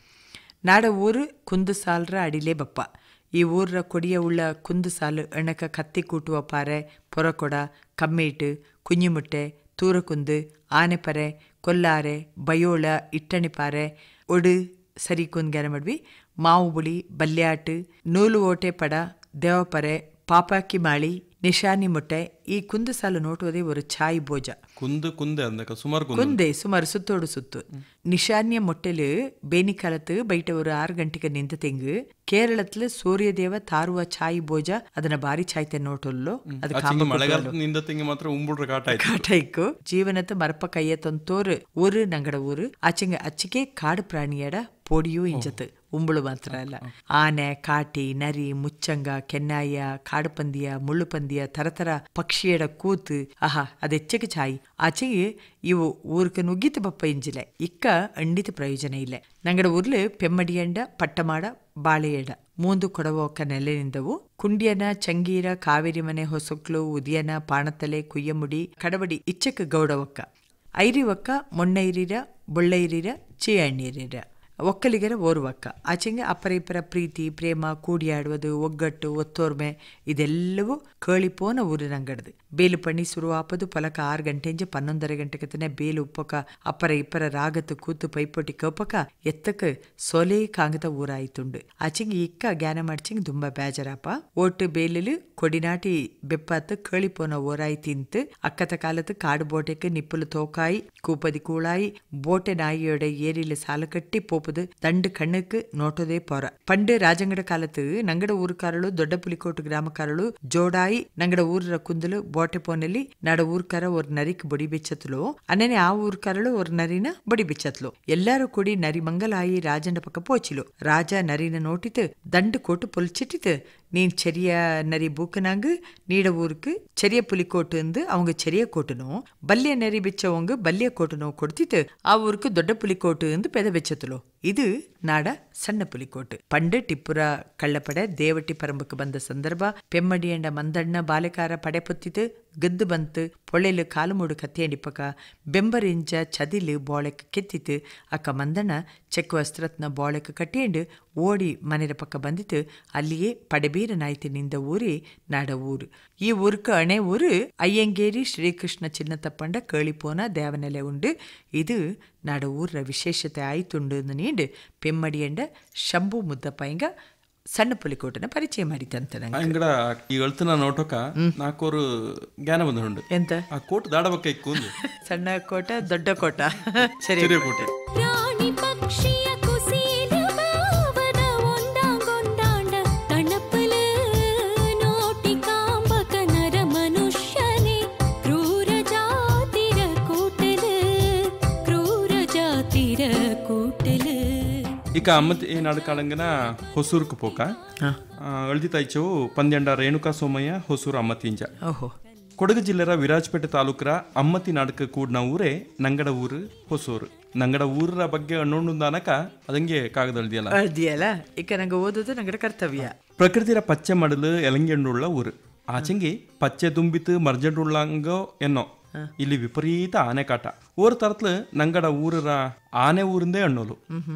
ನಾಡ ಊರು ಕುಂದು ಸಾಲ್ರ ಅಡಿಲೇ ಬಪ್ಪ ಈ ಊರ ಕೊಡಿಯ ಉಳ್ಳ ಕುಂದು ಸಾಲು ಎಣಕ ಕತ್ತಿ ಕೂಟುವ ಪಾರೆ ಪೊರಕೊಡ ಕಮ್ಮೇಟು ಕುഞ്ഞിമുಟ್ಟೆ ತೂರಕುಂದು ಆನೆಪರೆ ಕೊಲ್ಲಾರೆ ಬಯೋಳ ಇಟ್ಟಣಿಪಾರೆ ಒಡು ಸರಿ ಕುಂದ್ಗಾರ ಮಾಡ್ವಿ ಮಾವು ಬುಳಿ ಬಲ್ಯಾಟು ನೂಲು ಓಟೆ ಪಡ ದೇವಪರೆ ಪಾಪಾಕಿ ಮಾಳಿ ನಿಶಾನಿ ಮೊಟ್ಟೆ ಈ ಕುಂದು ಸಾಲು ನೋಟುವುದೇ ಒಂದು ಛಾಯ್ ಭೋಜ ಕುಂದು ಕುಂದೆ ಅಂದಕ ಸುಮಾರು ಕುಂದು குந்தே சுமார் சுத்தோடு சுத்து நிஷான்ய மொட்டலு பேனி காலத்து பைட்ட ஒரு ஆறு ಗಂಟೆಗೆ ನಿಂತ ತೆಂಗು ಕೇರಳத்துல ಸೂರ್ಯದೇವ ತಾರುವ ಛಾಯಿ ಭೋಜ ಅದನ್ನ ಬಾರಿ ಛಾಯ್ತೆ ನೋಟೊಲ್ಲೋ ಅದು ಆಚೆಗೆ ಮಳೆಗಾಲದ ನಿಂದ ತೆಂಗಿ ಮಾತ್ರ ಉಂಬುಡ್ರ ಕಾಟ ಆಯ್ತು ಕಾಟೈಕು ಜೀವನದ ಮರಪ ಕೈಯ ತೊಂತೋರು ಊರು ನಂಗಡ ಊರು ಆಚೆಂಗ ಅಚ್ಚಿಗೆ ಕಾಡು ಪ್ರಾಣಿಯಡ ಪೋಡಿಯೂ ಇಂಜತ್ ಉಂಬಳು ಮಾತ್ರ ಅಲ್ಲ ಆನೆ ಕಾಟಿ ನರಿ ಮುಚ್ಚಂಗ ಕೆನ್ನಾಯ ಕಾಡು ಪಂದಿಯ ಮುಳ್ಳು ಪಂದಿಯ ತರತರ ಪಕ್ಷಿಯಡ ಕೂತು ಆಹಾ ಅದೆಚ್ಚಗೆ ಛಾಯಿ ಆಚೆಗೆ ಇವು ಊರ್ಕ ನುಗ್ಗಿತು ಬಪ್ಪ ಇಂಜಿಲೆ ಇಕ್ಕ ಅಂಡಿತ ಪ್ರಯೋಜನ ಇಲ್ಲ ನಂಗಡ ಊರ್ಲು ಪೆಮ್ಮಡಿಯಂಡ ಪಟ್ಟಮಾಡ ಬಾಳೆಯಡ ಮೂಂದು ಕೊಡವೋಕ ನೆಲೆನಿಂದವು ಕುಂಡ್ಯನ ಚಂಗೀರ ಕಾವೇರಿ ಮನೆ ಹೊಸಕ್ಲು ಉದಿಯನ ಪಾಣತಲೆ ಕುಯ್ಯಮುಡಿ ಕಡಬಡಿ ಇಚ್ಚಕ ಗೌಡವಕ್ಕ ಐರಿವಕ್ಕ ಮೊಣ್ಣೈರಿರ ಬೊಳ್ಳೈರಿರ ಚೀಯಣ್ಣೀರಿರ ಒಕ್ಕಲಿಗರ ಓರ್ವಕ್ಕ ಆಚೆಂಗೆ ಅಪರ ಇಪರ ಪ್ರೀತಿ ಪ್ರೇಮ ಕೂಡಿಯಾಡುವುದು ಒಗ್ಗಟ್ಟು ಒತ್ತೋರ್ಮೆ ಇದೆಲ್ಲವೂ ಕೇಳಿಪೋನ ಊರಿನಂಗಡದು ಬೇಲು ಪಣಿ ಶುರುವಾಪದು ಪಲಕ ಆರು ಗಂಟೆಂಜೆ ಪನ್ನೊಂದರ ಗಂಟೆಗೆ ತನೆ ಬೇಲು ಉಪ್ಪಕ ಅಪರ ಇಪರ ರಾಗತ್ತು ಕೂತು ಪೈಪೋಟಿ ಕಪಕ ಎತ್ತಕ ಸೊಲೆ ಕಾಂಗದ ಊರಾಯ್ತುಂಡು ಆಚೆಂಗೆ ಇಕ್ಕ ಜ್ಞಾನ ಮಾಡ್ಚಿಂಗ್ ತುಂಬ ಬೇಜಾರಪ್ಪ ಓಟು ಬೇಲಿಲು ಕೊಡಿನಾಟಿ ಬೆಪ್ಪಾತ್ ಕೇಳಿಪೋನ ಓರಾಯಿ ತಿಂತು ಅಕ್ಕತ ಕಾಲത്ത് ಕಾಡು ಬೋಟೆക്ക് ನಿಪ್ಪಲು ತೋಕಾಯಿ ಕೂಪದಿ ಕೂಳಾಯಿ ಬೋಟೆ ನಾಯಿಯೋടെ ഏരിയില് സാല കെട്ടി പോപ്പത് തണ്ട് കണ്ണുക്ക് നോട്ടതേ പോറ പണ്ട് രാജങ്കട കാലത്ത് ഞങ്ങളുടെ ഊർക്കാരಳು ದೊಡ್ಡ ಪುಲಿಕೋಟು ಗ್ರಾಮಕಾರಳು ಜೋಡಾಯಿ ನಂಗಡ ಊರ ಕುಂದಲು ಬೋಟೆ ಪೋನಲ್ಲಿ ನಡ ಊರ್ಕಾರ ஒரு ನರಿಕ್ ಬಡಿ ಬೆಚ್ಚತ್ಲು ಅನ್ನನೆ ಆ ಊರ್ಕಾರಳು ஒரு ನರಿನ ಬಡಿ ಬೆಚ್ಚತ್ಲು ಎಲ್ಲಾರು ಕೂಡಿ ನರಿ ಮಂಗಲಾಯಿ ರಾಜಂಡ ಪಕ್ಕ ಪೋಚಿಲು ರಾಜ ನರಿನ ನೋಟಿತು ದಂಡು ಕೋಟು பொலிச்சிட்டு நீன் செரிய நரி பூக்குனாங்க நீட ஊருக்கு செரிய புலிக்கோட்டு இருந்து அவங்க செரிய கோட்டணும் பல்ய நரி பிச்சவங்க பல்ய கோட்டணும் கொடுத்திட்டு ಆ ಊருக்கு ದೊಡ್ಡ ಪುಲಿಕೋಟು ಎಂದು ಪೆದ ಬೆಚ್ಚತಲು ಇದು ನಾಡ ಸಣ್ಣ ಪುಲಿಕೋಟು ಪಂಡು ಟಿಪ್ಪುರ ಕಳ್ಳಪಡೆ ದೇವಟಿ ಪರಂಬಕ್ಕೆ ಬಂದ ಸಂದರ್ಭ ಪೆಮ್ಮಡಿಯಂಡ ಮಂದಣ್ಣ ಬಾಲೆಕಾರ ಪಡೆ ಪೊತ್ತಿತು ಗದ್ದು ಬಂತು ಪೊಳ್ಳೆಲು ಕಾಲು ಮೂಡು ಕತ್ತಿಯಂಡಿಪಕ ಬೆಂಬರಿಂಜ ಚದಿಲು ಬೋಳೆಕ್ ಕೆತ್ತಿತು ಅಕ್ಕ ಮಂದಣ್ಣ ಚೆಕ್ ವಸ್ತ್ರತ್ನ ಬೋಳೆಕ್ ಕಟ್ಟಿಯಂಡು ಓಡಿ ಮನೆಯ ಪಕ್ಕ ಬಂದಿತ್ತು ಅಲ್ಲಿಯೇ ಪಡೆಬೀರನಾಯ್ತು ನಿಂದ ಊರೇ ನಾಡ ಊರು ಈ ಊருக்கு ಅಣೆ ಊರು ಅಯ್ಯಂಗೇರಿ ಶ್ರೀಕೃಷ್ಣ ಚಿನ್ನತಪ್ಪಂಡ ಕೇಳಿಪೋನ ದೇವನೆಲೆ ಉಂಡು ಇದು ನಾಡ ಊರ ವಿಶೇಷತೆ ಆಯ್ತುಂಡು ನೀಡು ಪೆಮ್ಮಡಿಯಂಡ ಶಂಭು ಮುದ್ದಪ್ಪ ಸಣ್ಣ ಪುಲಿಕೋಟನ ಪರಿಚಯ ಮಾಡಿತಂತ ನಂಗೆ ಅಂಗಡ ಈ ಅಳ್ತನ ನೋಟೋಕ ನಾಲ್ಕೋರು ಜ್ಞಾನ ಬಂದುಂಡು ಎಂತ ಆ ಕೋಟ್ ದಾಡಬಕ್ಕ ಇಕ್ಕೊಂದು ಸಣ್ಣ ಕೋಟ ದೊಡ್ಡ ಕೋಟ ಸರಿ ಚಿರಿಯ ಕೋಟೆ ಪ್ರಾಣಿ ಪಕ್ಷಿಯ ಕುಸೀಲು ಭಾವನ ಒಂದಾಂಗೊಂದಾಂಡ ತಣಪಲ ನೋಟಿ ಕಾಂಬಕ ನರ ಮನುಷ್ಯನೇ ಕ್ರೂರ ಜಾತಿರ ಕೂಟಲು ಕ್ರೂರ ಜಾತಿರ ಕೂಟಲು ಇಕ ಅಮ್ಮತಿ ನಾಡು ಕಾಳಂಗನ ಹೊಸೂರ್ಕು ಪೋಕ ಅಳ್ದಿತಾಯ್ಚವು ಪಂದ್ಯಂಡ ರೇಣುಕಾ ಸೋಮಯ್ಯ ಹೊಸೂರು ಅಮ್ಮತಿಂಜ ಓಹೋ ಕೊಡಗು ಜಿಲ್ಲೆರ ವಿರಾಜಪೇಟೆ ತಾಲೂಕರ ಅಮ್ಮತಿ ನಾಡಕ ಕೂಡ್ನ ಊರೇ ನಂಗಡ ಊರು ಹೊಸೂರು ನಂಗಡ ಊರ ಬಗ್ಗೆ ಅನ್ನೊಂದಾನಕ ಅದಂಗೆ ಕಾಗದಳ್ದಿಯಲ್ಲ ಅಳ್ದಿಯಲ್ಲ ಈಗ ನಂಗೆ ಓದೋದು ನಂಗಡ ಕರ್ತವ್ಯ ಪ್ರಕೃತಿರ ಪಚ್ಚೆ ಮಡಲು ಎಲಂಗೆಂಡುಳ್ಳ ಊರು ಆಚೆಂಗಿ ಪಚ್ಚೆ ತುಂಬಿತು ಮರ್ಜೆಂಡುಳ್ಳಂಗೋ ಎನ್ನೋ ಇಲ್ಲಿ ವಿಪರೀತ ಆನೆ ಕಾಟ ಊರ್ ತರತ್ಲು ನಂಗಡ ಊರರ ಆನೆ ಊರಿಂದೇ ಅಣ್ಣೋಲು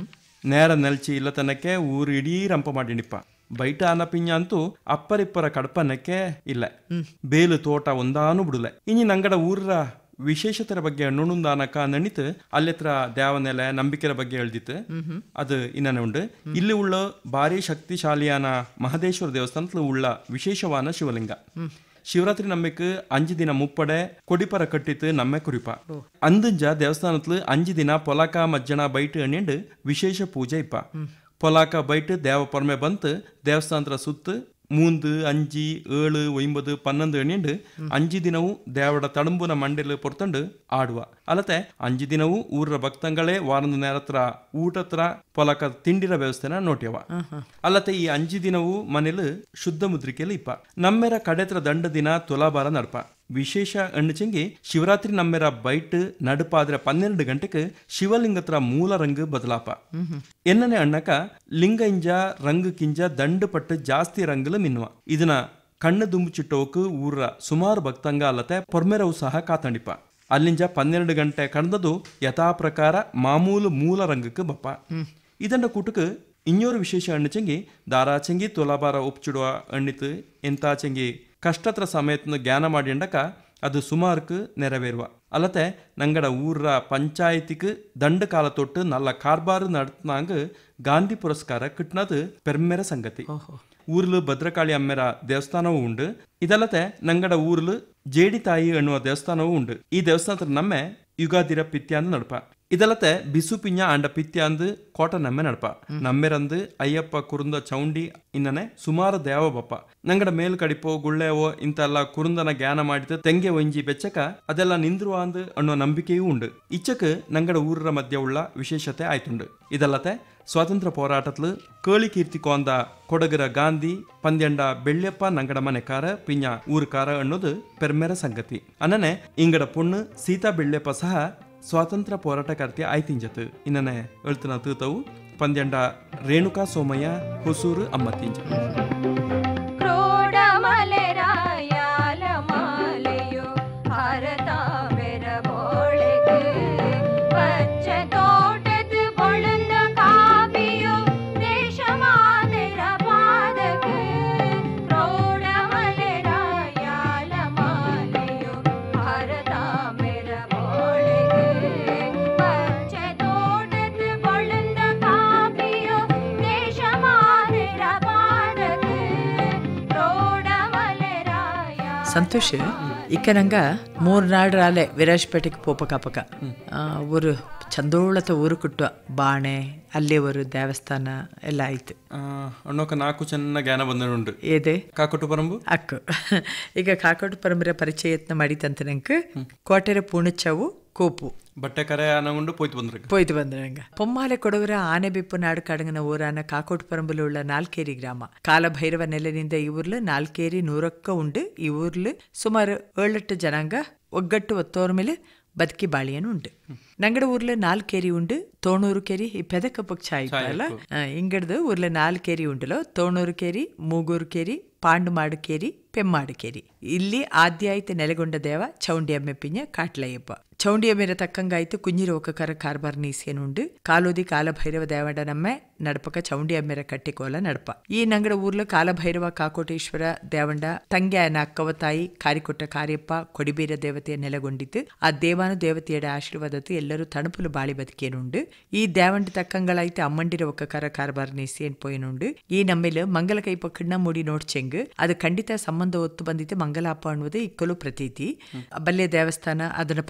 ನೇರ ನೆಲ್ಚಿ ಇಲ್ಲ ತನಕ್ಕೆ ಊರು ಇಡೀ ರಂಪ ಮಾಡಿಣಿಪ್ಪ ಬೈಟ ಆನಪಿಂಜ ಅಂತೂ ಅಪ್ಪರಿಪ್ಪರ ಕಡಪನಕ್ಕೆ ಇಲ್ಲ ಬೇಲು ತೋಟ ಒಂದಾನು ಬಿಡುಲೆ ಇನಿ ನಂಗಡ ಊರರ ವಿಶೇಷತರ ಬಗ್ಗೆ ನುಣುಂದಾನಕ ನಣಿತು ಅಲ್ಲೆತ್ರ ದ್ಯಾವನೆಲೆ ನಂಬಿಕೆರ ಬಗ್ಗೆ ಎಳ್ದಿತ್ತು ಅದು ಇನ್ನನೆ ಉಂಡು ಇಲ್ಲಿ ಉಳ್ಳ ಭಾರಿ ಶಕ್ತಿಶಾಲಿಯಾನ ಮಹದೇಶ್ವರ ದೇವಸ್ಥಾನತ್ಲು ಉಳ್ಳ ವಿಶೇಷವಾನ ಶಿವಲಿಂಗ ಶಿವರಾತ್ರಿ ನಮ್ಮೆಕ್ அஞ்சு ದಿನ ಮುಪ್ಪಡೆ ಕೊಡಿಪರ ಕಟ್ಟಿತ್ತು ನಮ್ಮೆ ಕುರಿಪ ಅಂದಂಜ ದೇವಸ್ಥಾನತ್ಲು ಅಂಜು ದಿನ ಪೊಲಾಕ ಮಜ್ಜನ ಬೈಟ್ ಎಣ್ಣಿಂಡು ವಿಶೇಷ ಪೂಜೆ ಇಪ್ಪ ಪೊಲಾಕ ಬೈಟ್ ದೇವ ಪೊರ್ಮೆ ಬಂತು ದೇವಸ್ಥಾನದ ಸುತ್ತು ಮೂಂದು ಅಂಜಿ ಏಳು ಒಂಬದು ಪನ್ನೊಂದು ಎಣ್ಣಿಂಡು ಅಂಜಿ ದಿನವೂ ದೇವಡ ತಡಂಬುನ ಮಂಡೆಲು ಪೊರ್ತಂಡು ಆಡುವ ಅಲ್ಲತೆ ಅಂಜಿ ದಿನವೂ ಊರ ಭಕ್ತಂಗಳೇ ವಾರದ ನೇರತ್ರ ಊಟತ್ರ ಪೊಲಕ ತಿಂಡಿರ ವ್ಯವಸ್ಥೆನ ನೋಟ್ಯವ ಅಲ್ಲತೆ ಈ ಅಂಜಿ ದಿನವೂ ಮನೇಲು ಶುದ್ಧ ಮುದ್ರಿಕೆಯಲ್ಲಿ ಇಪ್ಪ ನಮ್ಮೆರ ಕಡೆತ್ರ ದಂಡ ದಿನ ತುಲಾಭಾರ ನಡಪ ವಿಶೇಷ ಅಣ್ಣಚಂಗಿ ಶಿವರಾತ್ರಿ ನಮ್ಮೆರ ಬೈಟ್ ನಡುಪಾದ್ರೆ ಪನ್ನೆರಡು ಗಂಟೆಗೆ ಶಿವಲಿಂಗತ್ರ ಮೂಲ ರಂಗು ಬದಲಾಪ ಎನ್ನನೆ ಅಣ್ಣಕ ಲಿಂಗ ಇಂಜ ರಂಗು ಕಿಂಜ ದಂಡು ಪಟ್ಟು ಜಾಸ್ತಿ ರಂಗುಲು ಮಿನ್ನುವ ಇದನ್ನ ಕಣ್ಣು ದುಂಬುಚಿಟ್ಟೋಕು ಊರ ಸುಮಾರು ಭಕ್ತಂಗ ಅಲ್ಲತೆ ಪೊರ್ಮೆರವು ಸಹ ಕಾತಂಡಿಪ ಅಲ್ಲಿಂಜ ಪನ್ನೆರಡು ಗಂಟೆ ಕಣ್ದದು ಯಥಾ ಪ್ರಕಾರ ಮಾಮೂಲು ಮೂಲ ರಂಗಕ್ಕೆ ಬಪ್ಪ ಇದಂಡ ಕೂಟಕ್ಕೆ ಇನ್ನೊರು ವಿಶೇಷ ಅಣ್ಣಚಂಗಿ ದಾರಾಚಂಗಿ ತುಲಾಭಾರ ಒಪ್ಚಿಡುವ ಅಣ್ಣಿತು ಎಂತಾಚಂಗಿ ಕಷ್ಟತ್ರ ಸಮೇತನ ಜ್ಞಾನ ಮಾಡಿಂಡಕ ಅದು ಸುಮಾರ್ಕು ನೆರವೇರುವ ಅಲ್ಲತೆ ನಂಗಡ ಊರ ಪಂಚಾಯತಿக்கு ದಂಡ ಕಾಲ ತೊಟ್ಟು ನಲ್ಲ ಕಾರ್ಬಾರು ನಡ್ತನಾಂಗ ಗಾಂಧಿ ಪುರಸ್ಕಾರ ಕಿಟ್ನದು ಪೆರ್ಮೆರ ಸಂಗತಿ ಊರ್ಲು ಭದ್ರಕಾಳಿ ಅಮ್ಮೆರ ದೇವಸ್ಥಾನವೂ ಉಂಡು ಇದಲ್ಲತೆ ನಂಗಡ ಊರ್ಲು ಜೇಡಿ ತಾಯಿ ಅನ್ನುವ ದೇವಸ್ಥಾನವೂ ಉಂಡು ಈ ದೇವಸ್ಥಾನದ ನಮ್ಮೆ ಯುಗಾದಿರ ಪಿತ್ಯಾಂದು ನಡಪ ಇದಲ್ಲತೆ ಬಿಸು ಪಿಂಜ ಆಂಡ ಪಿತ್ಯಾಂದು ಕೋಟ ನಮ್ಮೆ ನಡಪ ನಮ್ಮೆರಂದು ಅಯ್ಯಪ್ಪ ಕುರುಂದ ಚೌಂಡಿ ಇನ್ನನೆ ಸುಮಾರು ದೇವ ಬಪ್ಪ ನಂಗಡ ಮೇಲ್ ಕಡಿಪೋ ಗುಳ್ಳೆವೋ ಇಂತೆಲ್ಲ ಕುರುಂದನ ಜ್ಞಾನ ಮಾಡಿದ ತೆಂಗೆ ಒಂಜಿ ಬೆಚ್ಚಕ ಅದೆಲ್ಲ ನಿಂದ್ರು ಅಂದು ಅನ್ನೋ ನಂಬಿಕೆಯೂ ಉಂಡು ಇಚ್ಚಕ್ ನಂಗಡ ಊರರ ಮಧ್ಯ ಉಳ್ಳ ವಿಶೇಷತೆ ಆಯ್ತುಂಡು ಇದಲ್ಲತೆ ಸ್ವಾತಂತ್ರ್ಯ போராட்டத்துல கேளி கீர்த்தி கோந்த ಕೊಡಗರ ಗಾಂಧಿ ಪಂದ್ಯಂಡ ಬೆಳ್ಳೆಪ್ಪ ನಂಗಡ ಮನೆಕಾರ ಪಿಂಜ ಊರುಕಾರ ಅನ್ನೋದು ಪೆರ್ಮೆರ ಸಂಗತಿ ಅನ್ನನೆ ಇಂಗಡ ಪೊಣ್ಣು ಸೀತಾ ಬೆಳ್ಳೆಪ್ಪ ಸಹ ಸ್ವಾತಂತ್ರ್ಯ ಹೋರಾಟಗಾರ್ತಿ ಆಯ್ತಿಂಜತ್ ಇನ್ನನೆ ಎಳ್ತನ ತೂತವು ಪಂದ್ಯಂಡ ರೇಣುಕಾ ಸೋಮಯ್ಯ ಹೊಸೂರು ಅಮ್ಮತ್ತಿಂಜ ಕ್ರೋಡಮಲೆರಾಯಾಲ ಮಾಲೆಯು ಹರತಾಮೆರ ಬೋಳೆಗೆ ಪಚ್ಚೆ ತೋಟದ பொழுந்த காவியோ தேசமாதர பாதகு ரோடமலராயால மாலையோ பரதாமெர போಳೆಗೆ பச்சை தோட்டத்து பொழுந்த காவியோ தேசமாதர பாதகு ரோடமலராய ಸಂತೋಷ್ ಇಕ್ಕ ನಂಗ ಮೂರ್ ನಾಡ್ರ ಅಲೆ ವಿರಾಜ್ಪೇಟೆಗೆ ಪೋಪ ಕಾಪಕ ಆ, ಊರು ಚಂದೋಳತ ಊರು ಕುಟ್ಟುವ ಬಾಣೆ ಅಲ್ಲೇವರು ದೇವಸ್ಥಾನ ಎಲ್ಲ ಆಯ್ತು ಅಣ್ಣೋಕ ನಾಲ್ಕು ಚೆನ್ನ ಜ್ಞಾನ ಬಂದನುಂಡು ಏದೆ ಕಾಕೊಟ್ಟು ಪರಂಬು ಅಕ್ಕು ಈಗ ಕಾಕೋಟು ಪರಂಪರೆ ಪರಿಚಯತ್ನ ಮಾಡಿತಂತ ನಂಗೆ ಕೋಟೆರ ಪೂಣಚ್ಚವು ಕೋಪು ಬಟ್ಟೆ ಕರೆ ಅನಗೊಂಡು ಪೋಯ್ತು ಬಂದ್ರಿ போயிட்டு வந்துடுங்க பொம்மாலை கொடுகிற ஆனைபிப்பு நாடு கடங்கின ஊரான காக்கோட்டு பரம்புல உள்ள நால்கேரி கிராಮ ಕಾಲಭೈರವ ನೆಲೆನಿಂದ ಈ ಊರ್ಲು ನಾಲ್ಕೇರಿ ನೂರಕ್ಕ ಉಂಡು ಈ ಊರ್ಲು ಸುಮಾರು ಏಳೆಟ್ಟು ಜನಾಂಗ ಒಗ್ಗಟ್ಟು ಒತ್ತೋರ್ ಮೇಲೆ ಬದುಕಿ ಬಾಳಿಯನು ಉಂಡು ನಂಗಡ ಊರ್ಲ ನಾಲ್ಕೇರಿ ಉಂಡು ತೋಣೂರು ಕೇರಿ ಈ ಪೆದಕ ಪಕ್ಷ ಆಯ್ತಲ್ಲ ಇಂಗಡ್ದು ಊರ್ಲ ನಾಲ್ಕೇರಿ ಉಂಡುಲೋ ತೋಣೂರು ಕೇರಿ ಮೂಗೂರು ಕೇರಿ ಪಾಂಡುಮಾಡು ಕೇರಿ ಪೆಮ್ಮಾಡು ಕೇರಿ ಇಲ್ಲಿ ಆದ್ಯಾಯ್ತು ನೆಲೆಗೊಂಡ ದೇವ ಚೌಂಡಿಯಮ್ಮೆ ಪಿಂಜ ಕಾಟ್ಲಯ್ಯಪ್ಪ ಚೌಂಡಿಯಮ್ಮೆರ ತಕ್ಕಂಗಾಯ್ತು ಕುഞ്ഞിರೋಕಕರ ಕಾರ್ಬಾರ್ ನೀಸಿಯನುಂಡು ಕಾಲೋದಿ ಕಾಲಭೈರವ ದೇವಡ ನಮ್ಮೆ ನಡಪಕ ಚೌಂಡಿಯಮ್ಮೆರ ಕಟ್ಟಿಕೋಲ ನಡಪ ಈ ನಂಗಡ ಊರ್ಲ ಕಾಲಭೈರವ ಕಾಕೋಟೇಶ್ವರ ದೇವಂಡ ತಂಗ್ಯಾಯನ ಅಕ್ಕವ ತಾಯಿ ಕಾರಿಕೊಟ್ಟ ಕಾರ್ಯಪ್ಪ ಕೊಡಿಬೀರ ದೇವತೆಯ ನೆಲೆಗೊಂಡಿತ್ತು ಆ ದೇವಾನು ದೇವತೆಯಡ ಆಶೀರ್ವಾದತ್ತು ಎಲ್ಲರೂ ತಣುಪುಲು ಬಾಳಿ ಬದುಕೇನುಂಡು ಈ ದೇವಂಡ ತಕ್ಕಂಗಳಾಯ್ತು ಅಮ್ಮಂಡಿರ ಒಕ್ಕಕರ ಕಾರ್ಬಾರ್ ನೀಸಿಯನ್ ಪೋಯನುಂಡು ಈ ನಮ್ಮೇಲೆ ಮಂಗಲ ಕೈಪ ಕಿಣ್ಣ ಮೂಡಿ ನೋಡ್ಚೆಂಗ್ ಅದು ಖಂಡಿತ ಸಂಬಂಧ ಒತ್ತು ಬಂದಿತ್ತು ಮಂಗಲಾಪ ಅನ್ನುವುದು ಇಕ್ಕಲು ಪ್ರತೀತಿ ಬಲ್ಯ ದೇವಸ್ಥಾನ ಅದನ್ನ ಪಕ್ಕತೆ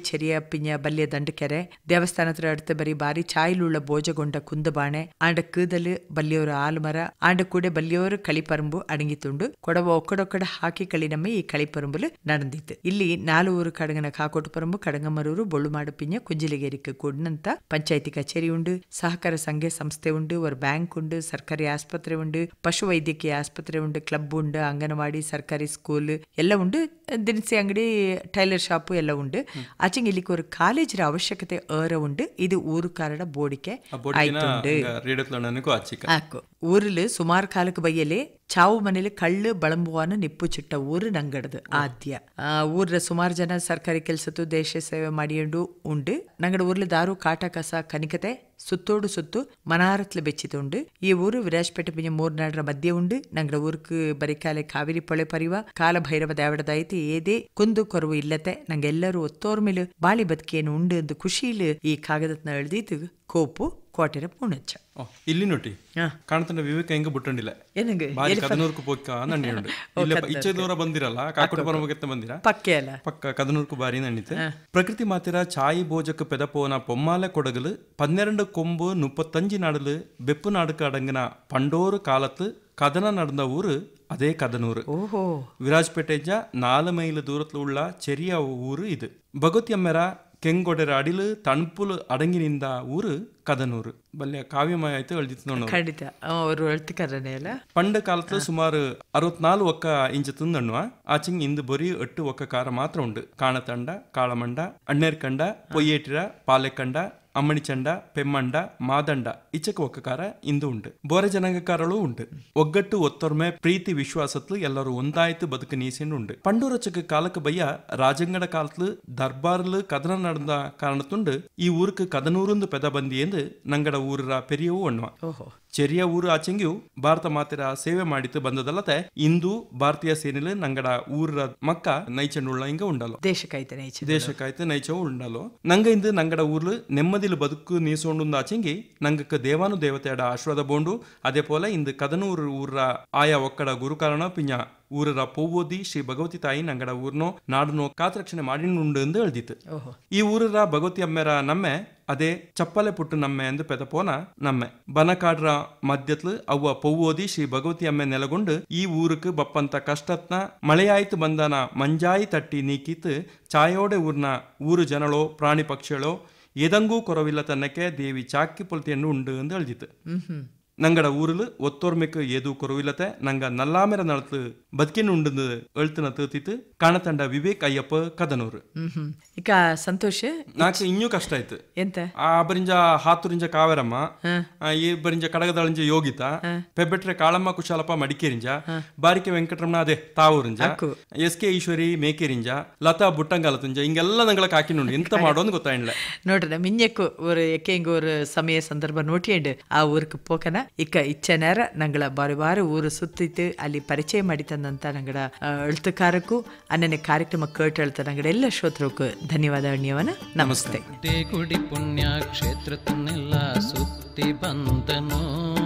ಚೆರಿಯ ಪಿಂಜ ಬಲ್ಯ ದಂಡಕೆರೆ ದೇವಸ್ಥಾನದ അടുത്ത് ಬರೀ ಬಾರಿ ಚಾಯಿಲುಳ್ಳ ಬೋಜಗೊಂಡ ಕುಂದುಬಾಣೆ ಆಂಡ ಕೂದಲು ಬಲ್ಲಿಯೋರು ಆಲ್ಮರ ಆಂಡ ಕೂಡ ಬಲ್ಲಿಯೋರು ಕಳಿಪರಂಬು ಅಡಗಿತುಂಡು ಕೊಡವ ಒಕ್ಕಡೊಕ್ಕಡ ಹಾಕಿ ಕಳಿನಮ್ಮೆ ಈ ಕಳಿಪರಂಬುಲು நடந்தித்து ಇಲ್ಲಿ ನಾಲು ಊರು ಕಡಗನ ಕಾಕೋಟು ಪರಂಬು ಕಡಗಮರೂರು ಬೊಳ್ಳುಮಾಡು ಪಿಂಜ ಕುಂಜಿಲಿಗೇರಿಕೆ ಕೂಡಿನಂತ ಪಂಚಾಯತಿ ಕಚೇರಿ ಉಂಡು ಸಹಕಾರ ಸಂಘ ಸಂಸ್ಥೆ ಉಂಡು ஒரு ಬ್ಯಾಂಕ್ ಉಂಡು ಸರ್ಕಾರಿ ಆಸ್ಪತ್ರೆ ಉಂಡು ಪಶು ವೈದ್ಯಕೀಯ ಆಸ್ಪತ್ರೆ ಉಂಡು ಕ್ಲಬ್ ಉಂಡು ಅಂಗನವಾಡಿ ಸರ್ಕಾರಿ ಸ್ಕೂಲ್ ಎಲ್ಲ ಉಂಡು ದಿನಸಿ ಅಂಗಡಿ ಟೈಲರ್ ಶಾಪು ಎಲ್ಲ ಉಂಡು ಆಚೆಗೆ ಇಲ್ಲಿಗೆ ஒரு ಕಾಲೇಜಿನ ಅವಶ್ಯಕತೆ ಏರ ಉಂಡು ಇದು ಊರು ಕಾರಣ ಬೋಡಿಕೆ ಆಯ್ತುಂಡು ರೇಡತ್ಲಣ್ಣನಿಗೂ ಆಚಿಕ ಆಕು ಊರಿല് ಸುಮಾರು ಕಾಲಕ್ಕೆ ಬೈಯಲೆ ಚಾವು ಮನೇಲಿ ಕಳ್ಳು ಬಳಂಬುವಾನ ನಿಪ್ಪು ಚಿಟ್ಟ ಊರು ನಂಗಡದು ಆದ್ಯ ಆ, ಊರ್ಲ ಸುಮಾರು ಜನ ಸರ್ಕಾರಿ ಕೆಲಸದ್ದು ದೇಶ ಸೇವೆ ಮಾಡಿಯಂಡು ಉಂಡು ನಂಗಡ ಊರ್ಲ ದಾರು ಕಾಟ ಕಸ ಕನಿಕತೆ ಸುತ್ತೋಡು ಸುತ್ತು ಮನಾರತ್ಲ ಬೆಚ್ಚಿತುಂಡು ಈ ಊರು ವಿರಾಜ್ಪೇಟೆ ಪಿಂಜ ಮೂರ್ನಾಡ್ರ ಮಧ್ಯೆ ಉಂಡು ನಂಗಡ ಊருக்கு ಬರಿಕಾಲೆ ಕಾವೇರಿ ಪೊಳೆ ಪರಿವ ಕಾಲ ಭೈರವ ದೇವಡದಾಯ್ತು ಏದೇ ಕುಂದು ಕೊರವು ಇಲ್ಲತೆ ನಂಗೆಲ್ಲರೂ ಒತ್ತೋರ್ ಮೇಲೆ ಬಾಳಿ ಬದುಕೇನು ಉಂಡು ಎಂದು ಖುಷಿಲಿ ಈ ಕಾಗದತ್ನ ಎಳ್ದಿತ್ತು ಕೋಪು ಕೋಟೆರ ಪುಣಚ್ಚ ಓ, ಇಲ್ಲಿ ನೋಟಿ ಹಾ. ಕಾಣ್ತಾನೆ ವಿವೇಕ ಹೆಂಗ ಬಿಟ್ಟಂಡಿಲ್ಲ ಏನಂಗೆ ಬಾರಿ ಕದನೂರ್ಕು ಪೋಕ್ಕ ನನ್ನಿ ಉಂಡು ಇಲ್ಲ ಇಚ್ಚೆ ದೂರ ಬಂದಿರಲ್ಲ ಕಾಕೋಟ ಪರಮಗೆತ್ತ ಬಂದಿರ ಪಕ್ಕೆ ಅಲ್ಲ ಪಕ್ಕ ಕದನೂರ್ಕು ಬಾರಿ ನನ್ನಿತೆ ಪ್ರಕೃತಿ ಮಾತಿರ ಚಾಯಿ ಭೋಜಕ್ಕೆ ಪೆದಪೋನ ಪೊಮ್ಮಾಲೆ ಕೊಡಗಲು ಪನ್ನೆರಡು கொம்பு முப்பத்தஞ்சு நாடுல வெப்பு நாடுக்கு அடங்கின பண்டோரு காலத்து கதன நடந்த ஊரு அதே கதனூர் ಓಹೋ ವಿರಾಜ್ಪೇಟೆಜ ನಾಲು ಮೈಲು ದೂರತ್ಲು ಉಳ್ಳ ಚೆರಿಯ ಊರು ಇದು ಭಗವತಿ ಅಮ್ಮೆರ ಕೆಂಗೊಡೆರ ಅಡಿಲು ತಣುಪುಲು ಅಡಂಗಿನಿಂದ ಊರು ಕದನೂರು ಬಲ್ಯ ಕಾವ್ಯಮಯ ಆಯ್ತು ಎಳ್ದಿತ್ತು ನೋಡು ಖಂಡಿತ ಅವರು ಅಳ್ತಿಕರನೇ ಅಲ್ಲ ಪಂಡ ಕಾಲத்துல ಸುಮಾರು ಅರವತ್ನಾಲು ಒಕ್ಕ ಇಂಚ ತುಂದಣ್ಣುವ ಆಚಿಂಗ್ ಇಂದು ಬರೀ ಎಟ್ಟು ಒಕ್ಕ ಕಾರ ಮಾತ್ರ ಉಂಡು ಕಾಣತಂಡ ಕಾಳಮಂಡ ಅಣ್ಣೇರ್ ಕಂಡ ಪೊಯ್ಯೇಟಿರ ಪಾಲೆಕಂಡ ಅಮ್ಮಣಿಚಂಡ ಪೆಮ್ಮಂಡ ಮಾದಂಡ ಇಚಕ ಒಕ್ಕಕಾರ ಇಂದು ಉಂಡು ಬೋರೆ ಜನಾಂಗಕಾರಳು ಉಂಡು ಒಗ್ಗಟ್ಟು ಒತ್ತೊರ್ಮೆ ಪ್ರೀತಿ ವಿಶ್ವಾಸತ್ಲು ಎಲ್ಲರೂ ಒಂದಾಯ್ತು ಬದುಕು ನೀಸಿಂಡು ಉಂಡು ಪಂಡೂರಚಕ ಕಾಲಕ್ಕೆ ಬಯ್ಯ ರಾಜಂಗಡ ಕಾಲತ್ಲು ದರ್ಬಾರ್ಲು ಕದನ நடந்த ಕಾರಣತ್ತುಂಡು ಈ ಊருக்கு ಕದನೂರುಂದು ಪೆದ ಬಂದಿ ಎಂದು ನಂಗಡ ಊರರ ಪೆರಿಯವು ಅಣ್ಣುವ ಓಹೋ ಚೆರಿಯ ಊರು ಆಚೆಂಗ್ಯೂ ಭಾರತ ಮಾತೆರ ಸೇವೆ ಮಾಡಿತು ಬಂದದಲ್ಲತೆ ಇಂದು ಭಾರತೀಯ ಸೇನೆಲು ನಂಗಡ ಊರ ಮಕ್ಕ ನೈಚಂಡುಳ್ಳ ಹಿಂಗ ಉಂಡಲು ದೇಶಕ್ಕಾಯ್ತಾನೆ ಈಚೆ ದೇಶಕ್ಕಾಯ್ತು ನೈಚವು ಉಂಡಲು ನಂಗ ಇಂದು ನಂಗಡ ಊರ್ಲು ನೆಮ್ಮದಿಲು ಬದುಕು ನೀಸೋಂಡು ಆಚೆಂಗಿ ನಂಗಕ್ಕ ದೇವಾನು ದೇವತೆಯಡ ಆಶ್ವಾದ ಬೋಂಡು ಅದೇ ಪೋಲ ಇಂದು ಕದನೂರು ಊರ ಆಯಾ ಒಕ್ಕಡ ಗುರುಕಾರಣ ಪಿಂಜ ಊರರ ಪೋವೋದಿ ಶ್ರೀ ಭಗವತಿ ತಾಯಿ ನಂಗಡ ಊರ್ನೋ ನಾಡುನೋ ಕಾತ್ರಕ್ಷಣೆ ಮಾಡಿನುಂಡು ಎಂದು ಹೇಳ್ದಿತ್ತು ಓಹೋ ಈ ಊರರ ಭಗವತಿ ಅಮ್ಮೆರ ನಮ್ಮೆ ಅದೇ ಚಪ್ಪಲೆ ಪುಟ್ಟು ನಮ್ಮೆ ಎಂದು ಪೆದಪೋನ ನಮ್ಮೆ ಬನಕಾಡ್ರ ಮಧ್ಯತ್ಲು ಅವ್ವ ಪೌವೋದಿ ಶ್ರೀ ಭಗವತಿ ಅಮ್ಮೆ ನೆಲಗೊಂಡು ಈ ಊருக்கு ಬಪ್ಪಂತ ಕಷ್ಟತ್ನ ಮಳೆಯಾಯ್ತು ಬಂದನ ಮಂಜಾಯಿ ತಟ್ಟಿ ನೀಕಿತ್ತು ಚಾಯೋಡೆ ಊರ್ನ ಊರು ಜನಳೋ ಪ್ರಾಣಿ ಪಕ್ಷಿಗಳೋ ಎದಂಗೂ ಕೊರವಿಲ್ಲ ತನ್ನಕ್ಕೆ ದೇವಿ ಚಾಕಿ ಪೊಲ್ತಿಯನ್ನು ಉಂಡು ಎಂದು ಹೇಳ್ದಿತ್ತು ಹ್ಮ್ ಹ್ಮ್ ನಂಗಡ ಊರಿಲು ಒತ್ತೋರ್ಮೆಕ್ ಏದು ಕೊರವಿಲ್ಲತೆ ನಂಗ ನಲ್ಲಾಮೆರ ನಳತು ಬದುಕಿನ ಉಂಡು ಎಳ್ತನ ತೂತಿತ್ತು ಕಾಣತಂಡ ವಿವೇಕ್ ಅಯ್ಯಪ್ಪ ಕದನೂರು ಹ್ಮ್ ಹ್ಮ್ ಈಗ ಸಂತೋಷ್ ನಾಕು ಇನ್ನೂ ಕಷ್ಟ ಆಯ್ತು ಎಂತ ಆ ಬರಿಂಜ ಹಾತುರಿಂಜ ಕಾವೇರಮ್ಮ ಆ, ಈ ಬರಿಂಜ ಕಡಗದಳಂಜ ಯೋಗಿತ ಪೆಬ್ಬೆಟ್ರೆ ಕಾಳಮ್ಮ ಕುಶಾಲಪ್ಪ ಮಡಿಕೇರಿಂಜ ಬಾರಿಕೆ ವೆಂಕಟರಮಣ ಅದೇ ತಾವೂರಿಂಜ ಅಕ್ಕು. ಎಸ್ ಕೆ ಈಶ್ವರಿ ಮೇಕೇರಿಂಜ ಲತಾ ಬುಟ್ಟಂಗಾಲ ತುಂಜ ಹಿಂಗೆಲ್ಲ ನಂಗಳ ಹಾಕಿನುಂಡು ಎಂತ ಮಾಡೋದು ಗೊತ್ತಾಯಿಲ್ಲ ನೋಡ್ರಿ மிஞ்சக்கு ஒரு எக்கேங்க ஒரு சமய சந்தர்ப்பம் நோட்டியண்டு ಆ ಊருக்கு போக்கன ಇಕ್ಕ ಇಚ್ಚ ನೇರ ನಂಗಳ ಬಾರಿ ಬಾರಿ ಊರು ಸುತ್ತಿತ್ತು ಅಲ್ಲಿ ಪರಿಚಯ ಮಾಡಿ ತಂದಂತ ನಂಗಡ ಆ, ಎಳ್ತುಕಾರಕ್ಕೂ ಅನ್ನನೆ ಕಾರ್ಯಕ್ರಮ ಕೇಟ್ ಹೇಳ್ತ ನಂಗಡ ಎಲ್ಲ ಶ್ರೋತೃಕ್ಕೂ ಧನ್ಯವಾದ ಅಣ್ಣಿಯವನ ನಮಸ್ತೆ ಗುಡಿ ಪುಣ್ಯ ಕ್ಷೇತ್ರತನ್ನೆಲ್ಲ ಸುತ್ತಿ ಬಂದನು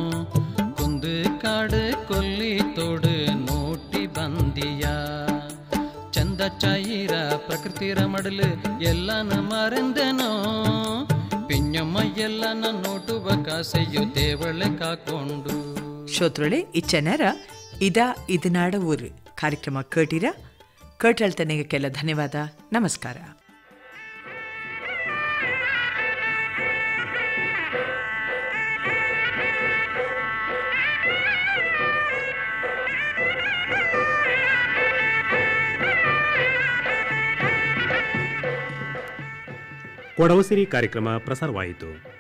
ಕುಂದು ಕಾಡು ಕೊಲ್ಲಿ ತೋಡು ನೋಟಿ ಬಂದಿಯ ಚಂದ ಚಾಯಿರ ಪ್ರಕೃತಿರ ಮಡಲು ಎಲ್ಲನ ಮರೆಂದನೋ ಪಿഞ്ഞമ്മ ಎಲ್ಲನ ನೋಟುವ ಕಾಸೆಯು ದೇವಳೆ ಕಾಕೊಂಡು ಶ್ರೋತೃಳೆ ಇಚ್ಚ ನೇರ ಇದಾ ಇದನಾಡ ಊರು ಕಾರ್ಯಕ್ರಮ ಕೇಟಿರ ಕೇಟ್ ಹೇಳ್ತಾನೆಗೆಲ್ಲ ಧನ್ಯವಾದ ನಮಸ್ಕಾರ ಕೊಡವಸಿರಿ ಕಾರ್ಯಕ್ರಮ ಪ್ರಸಾರವಾಯಿತು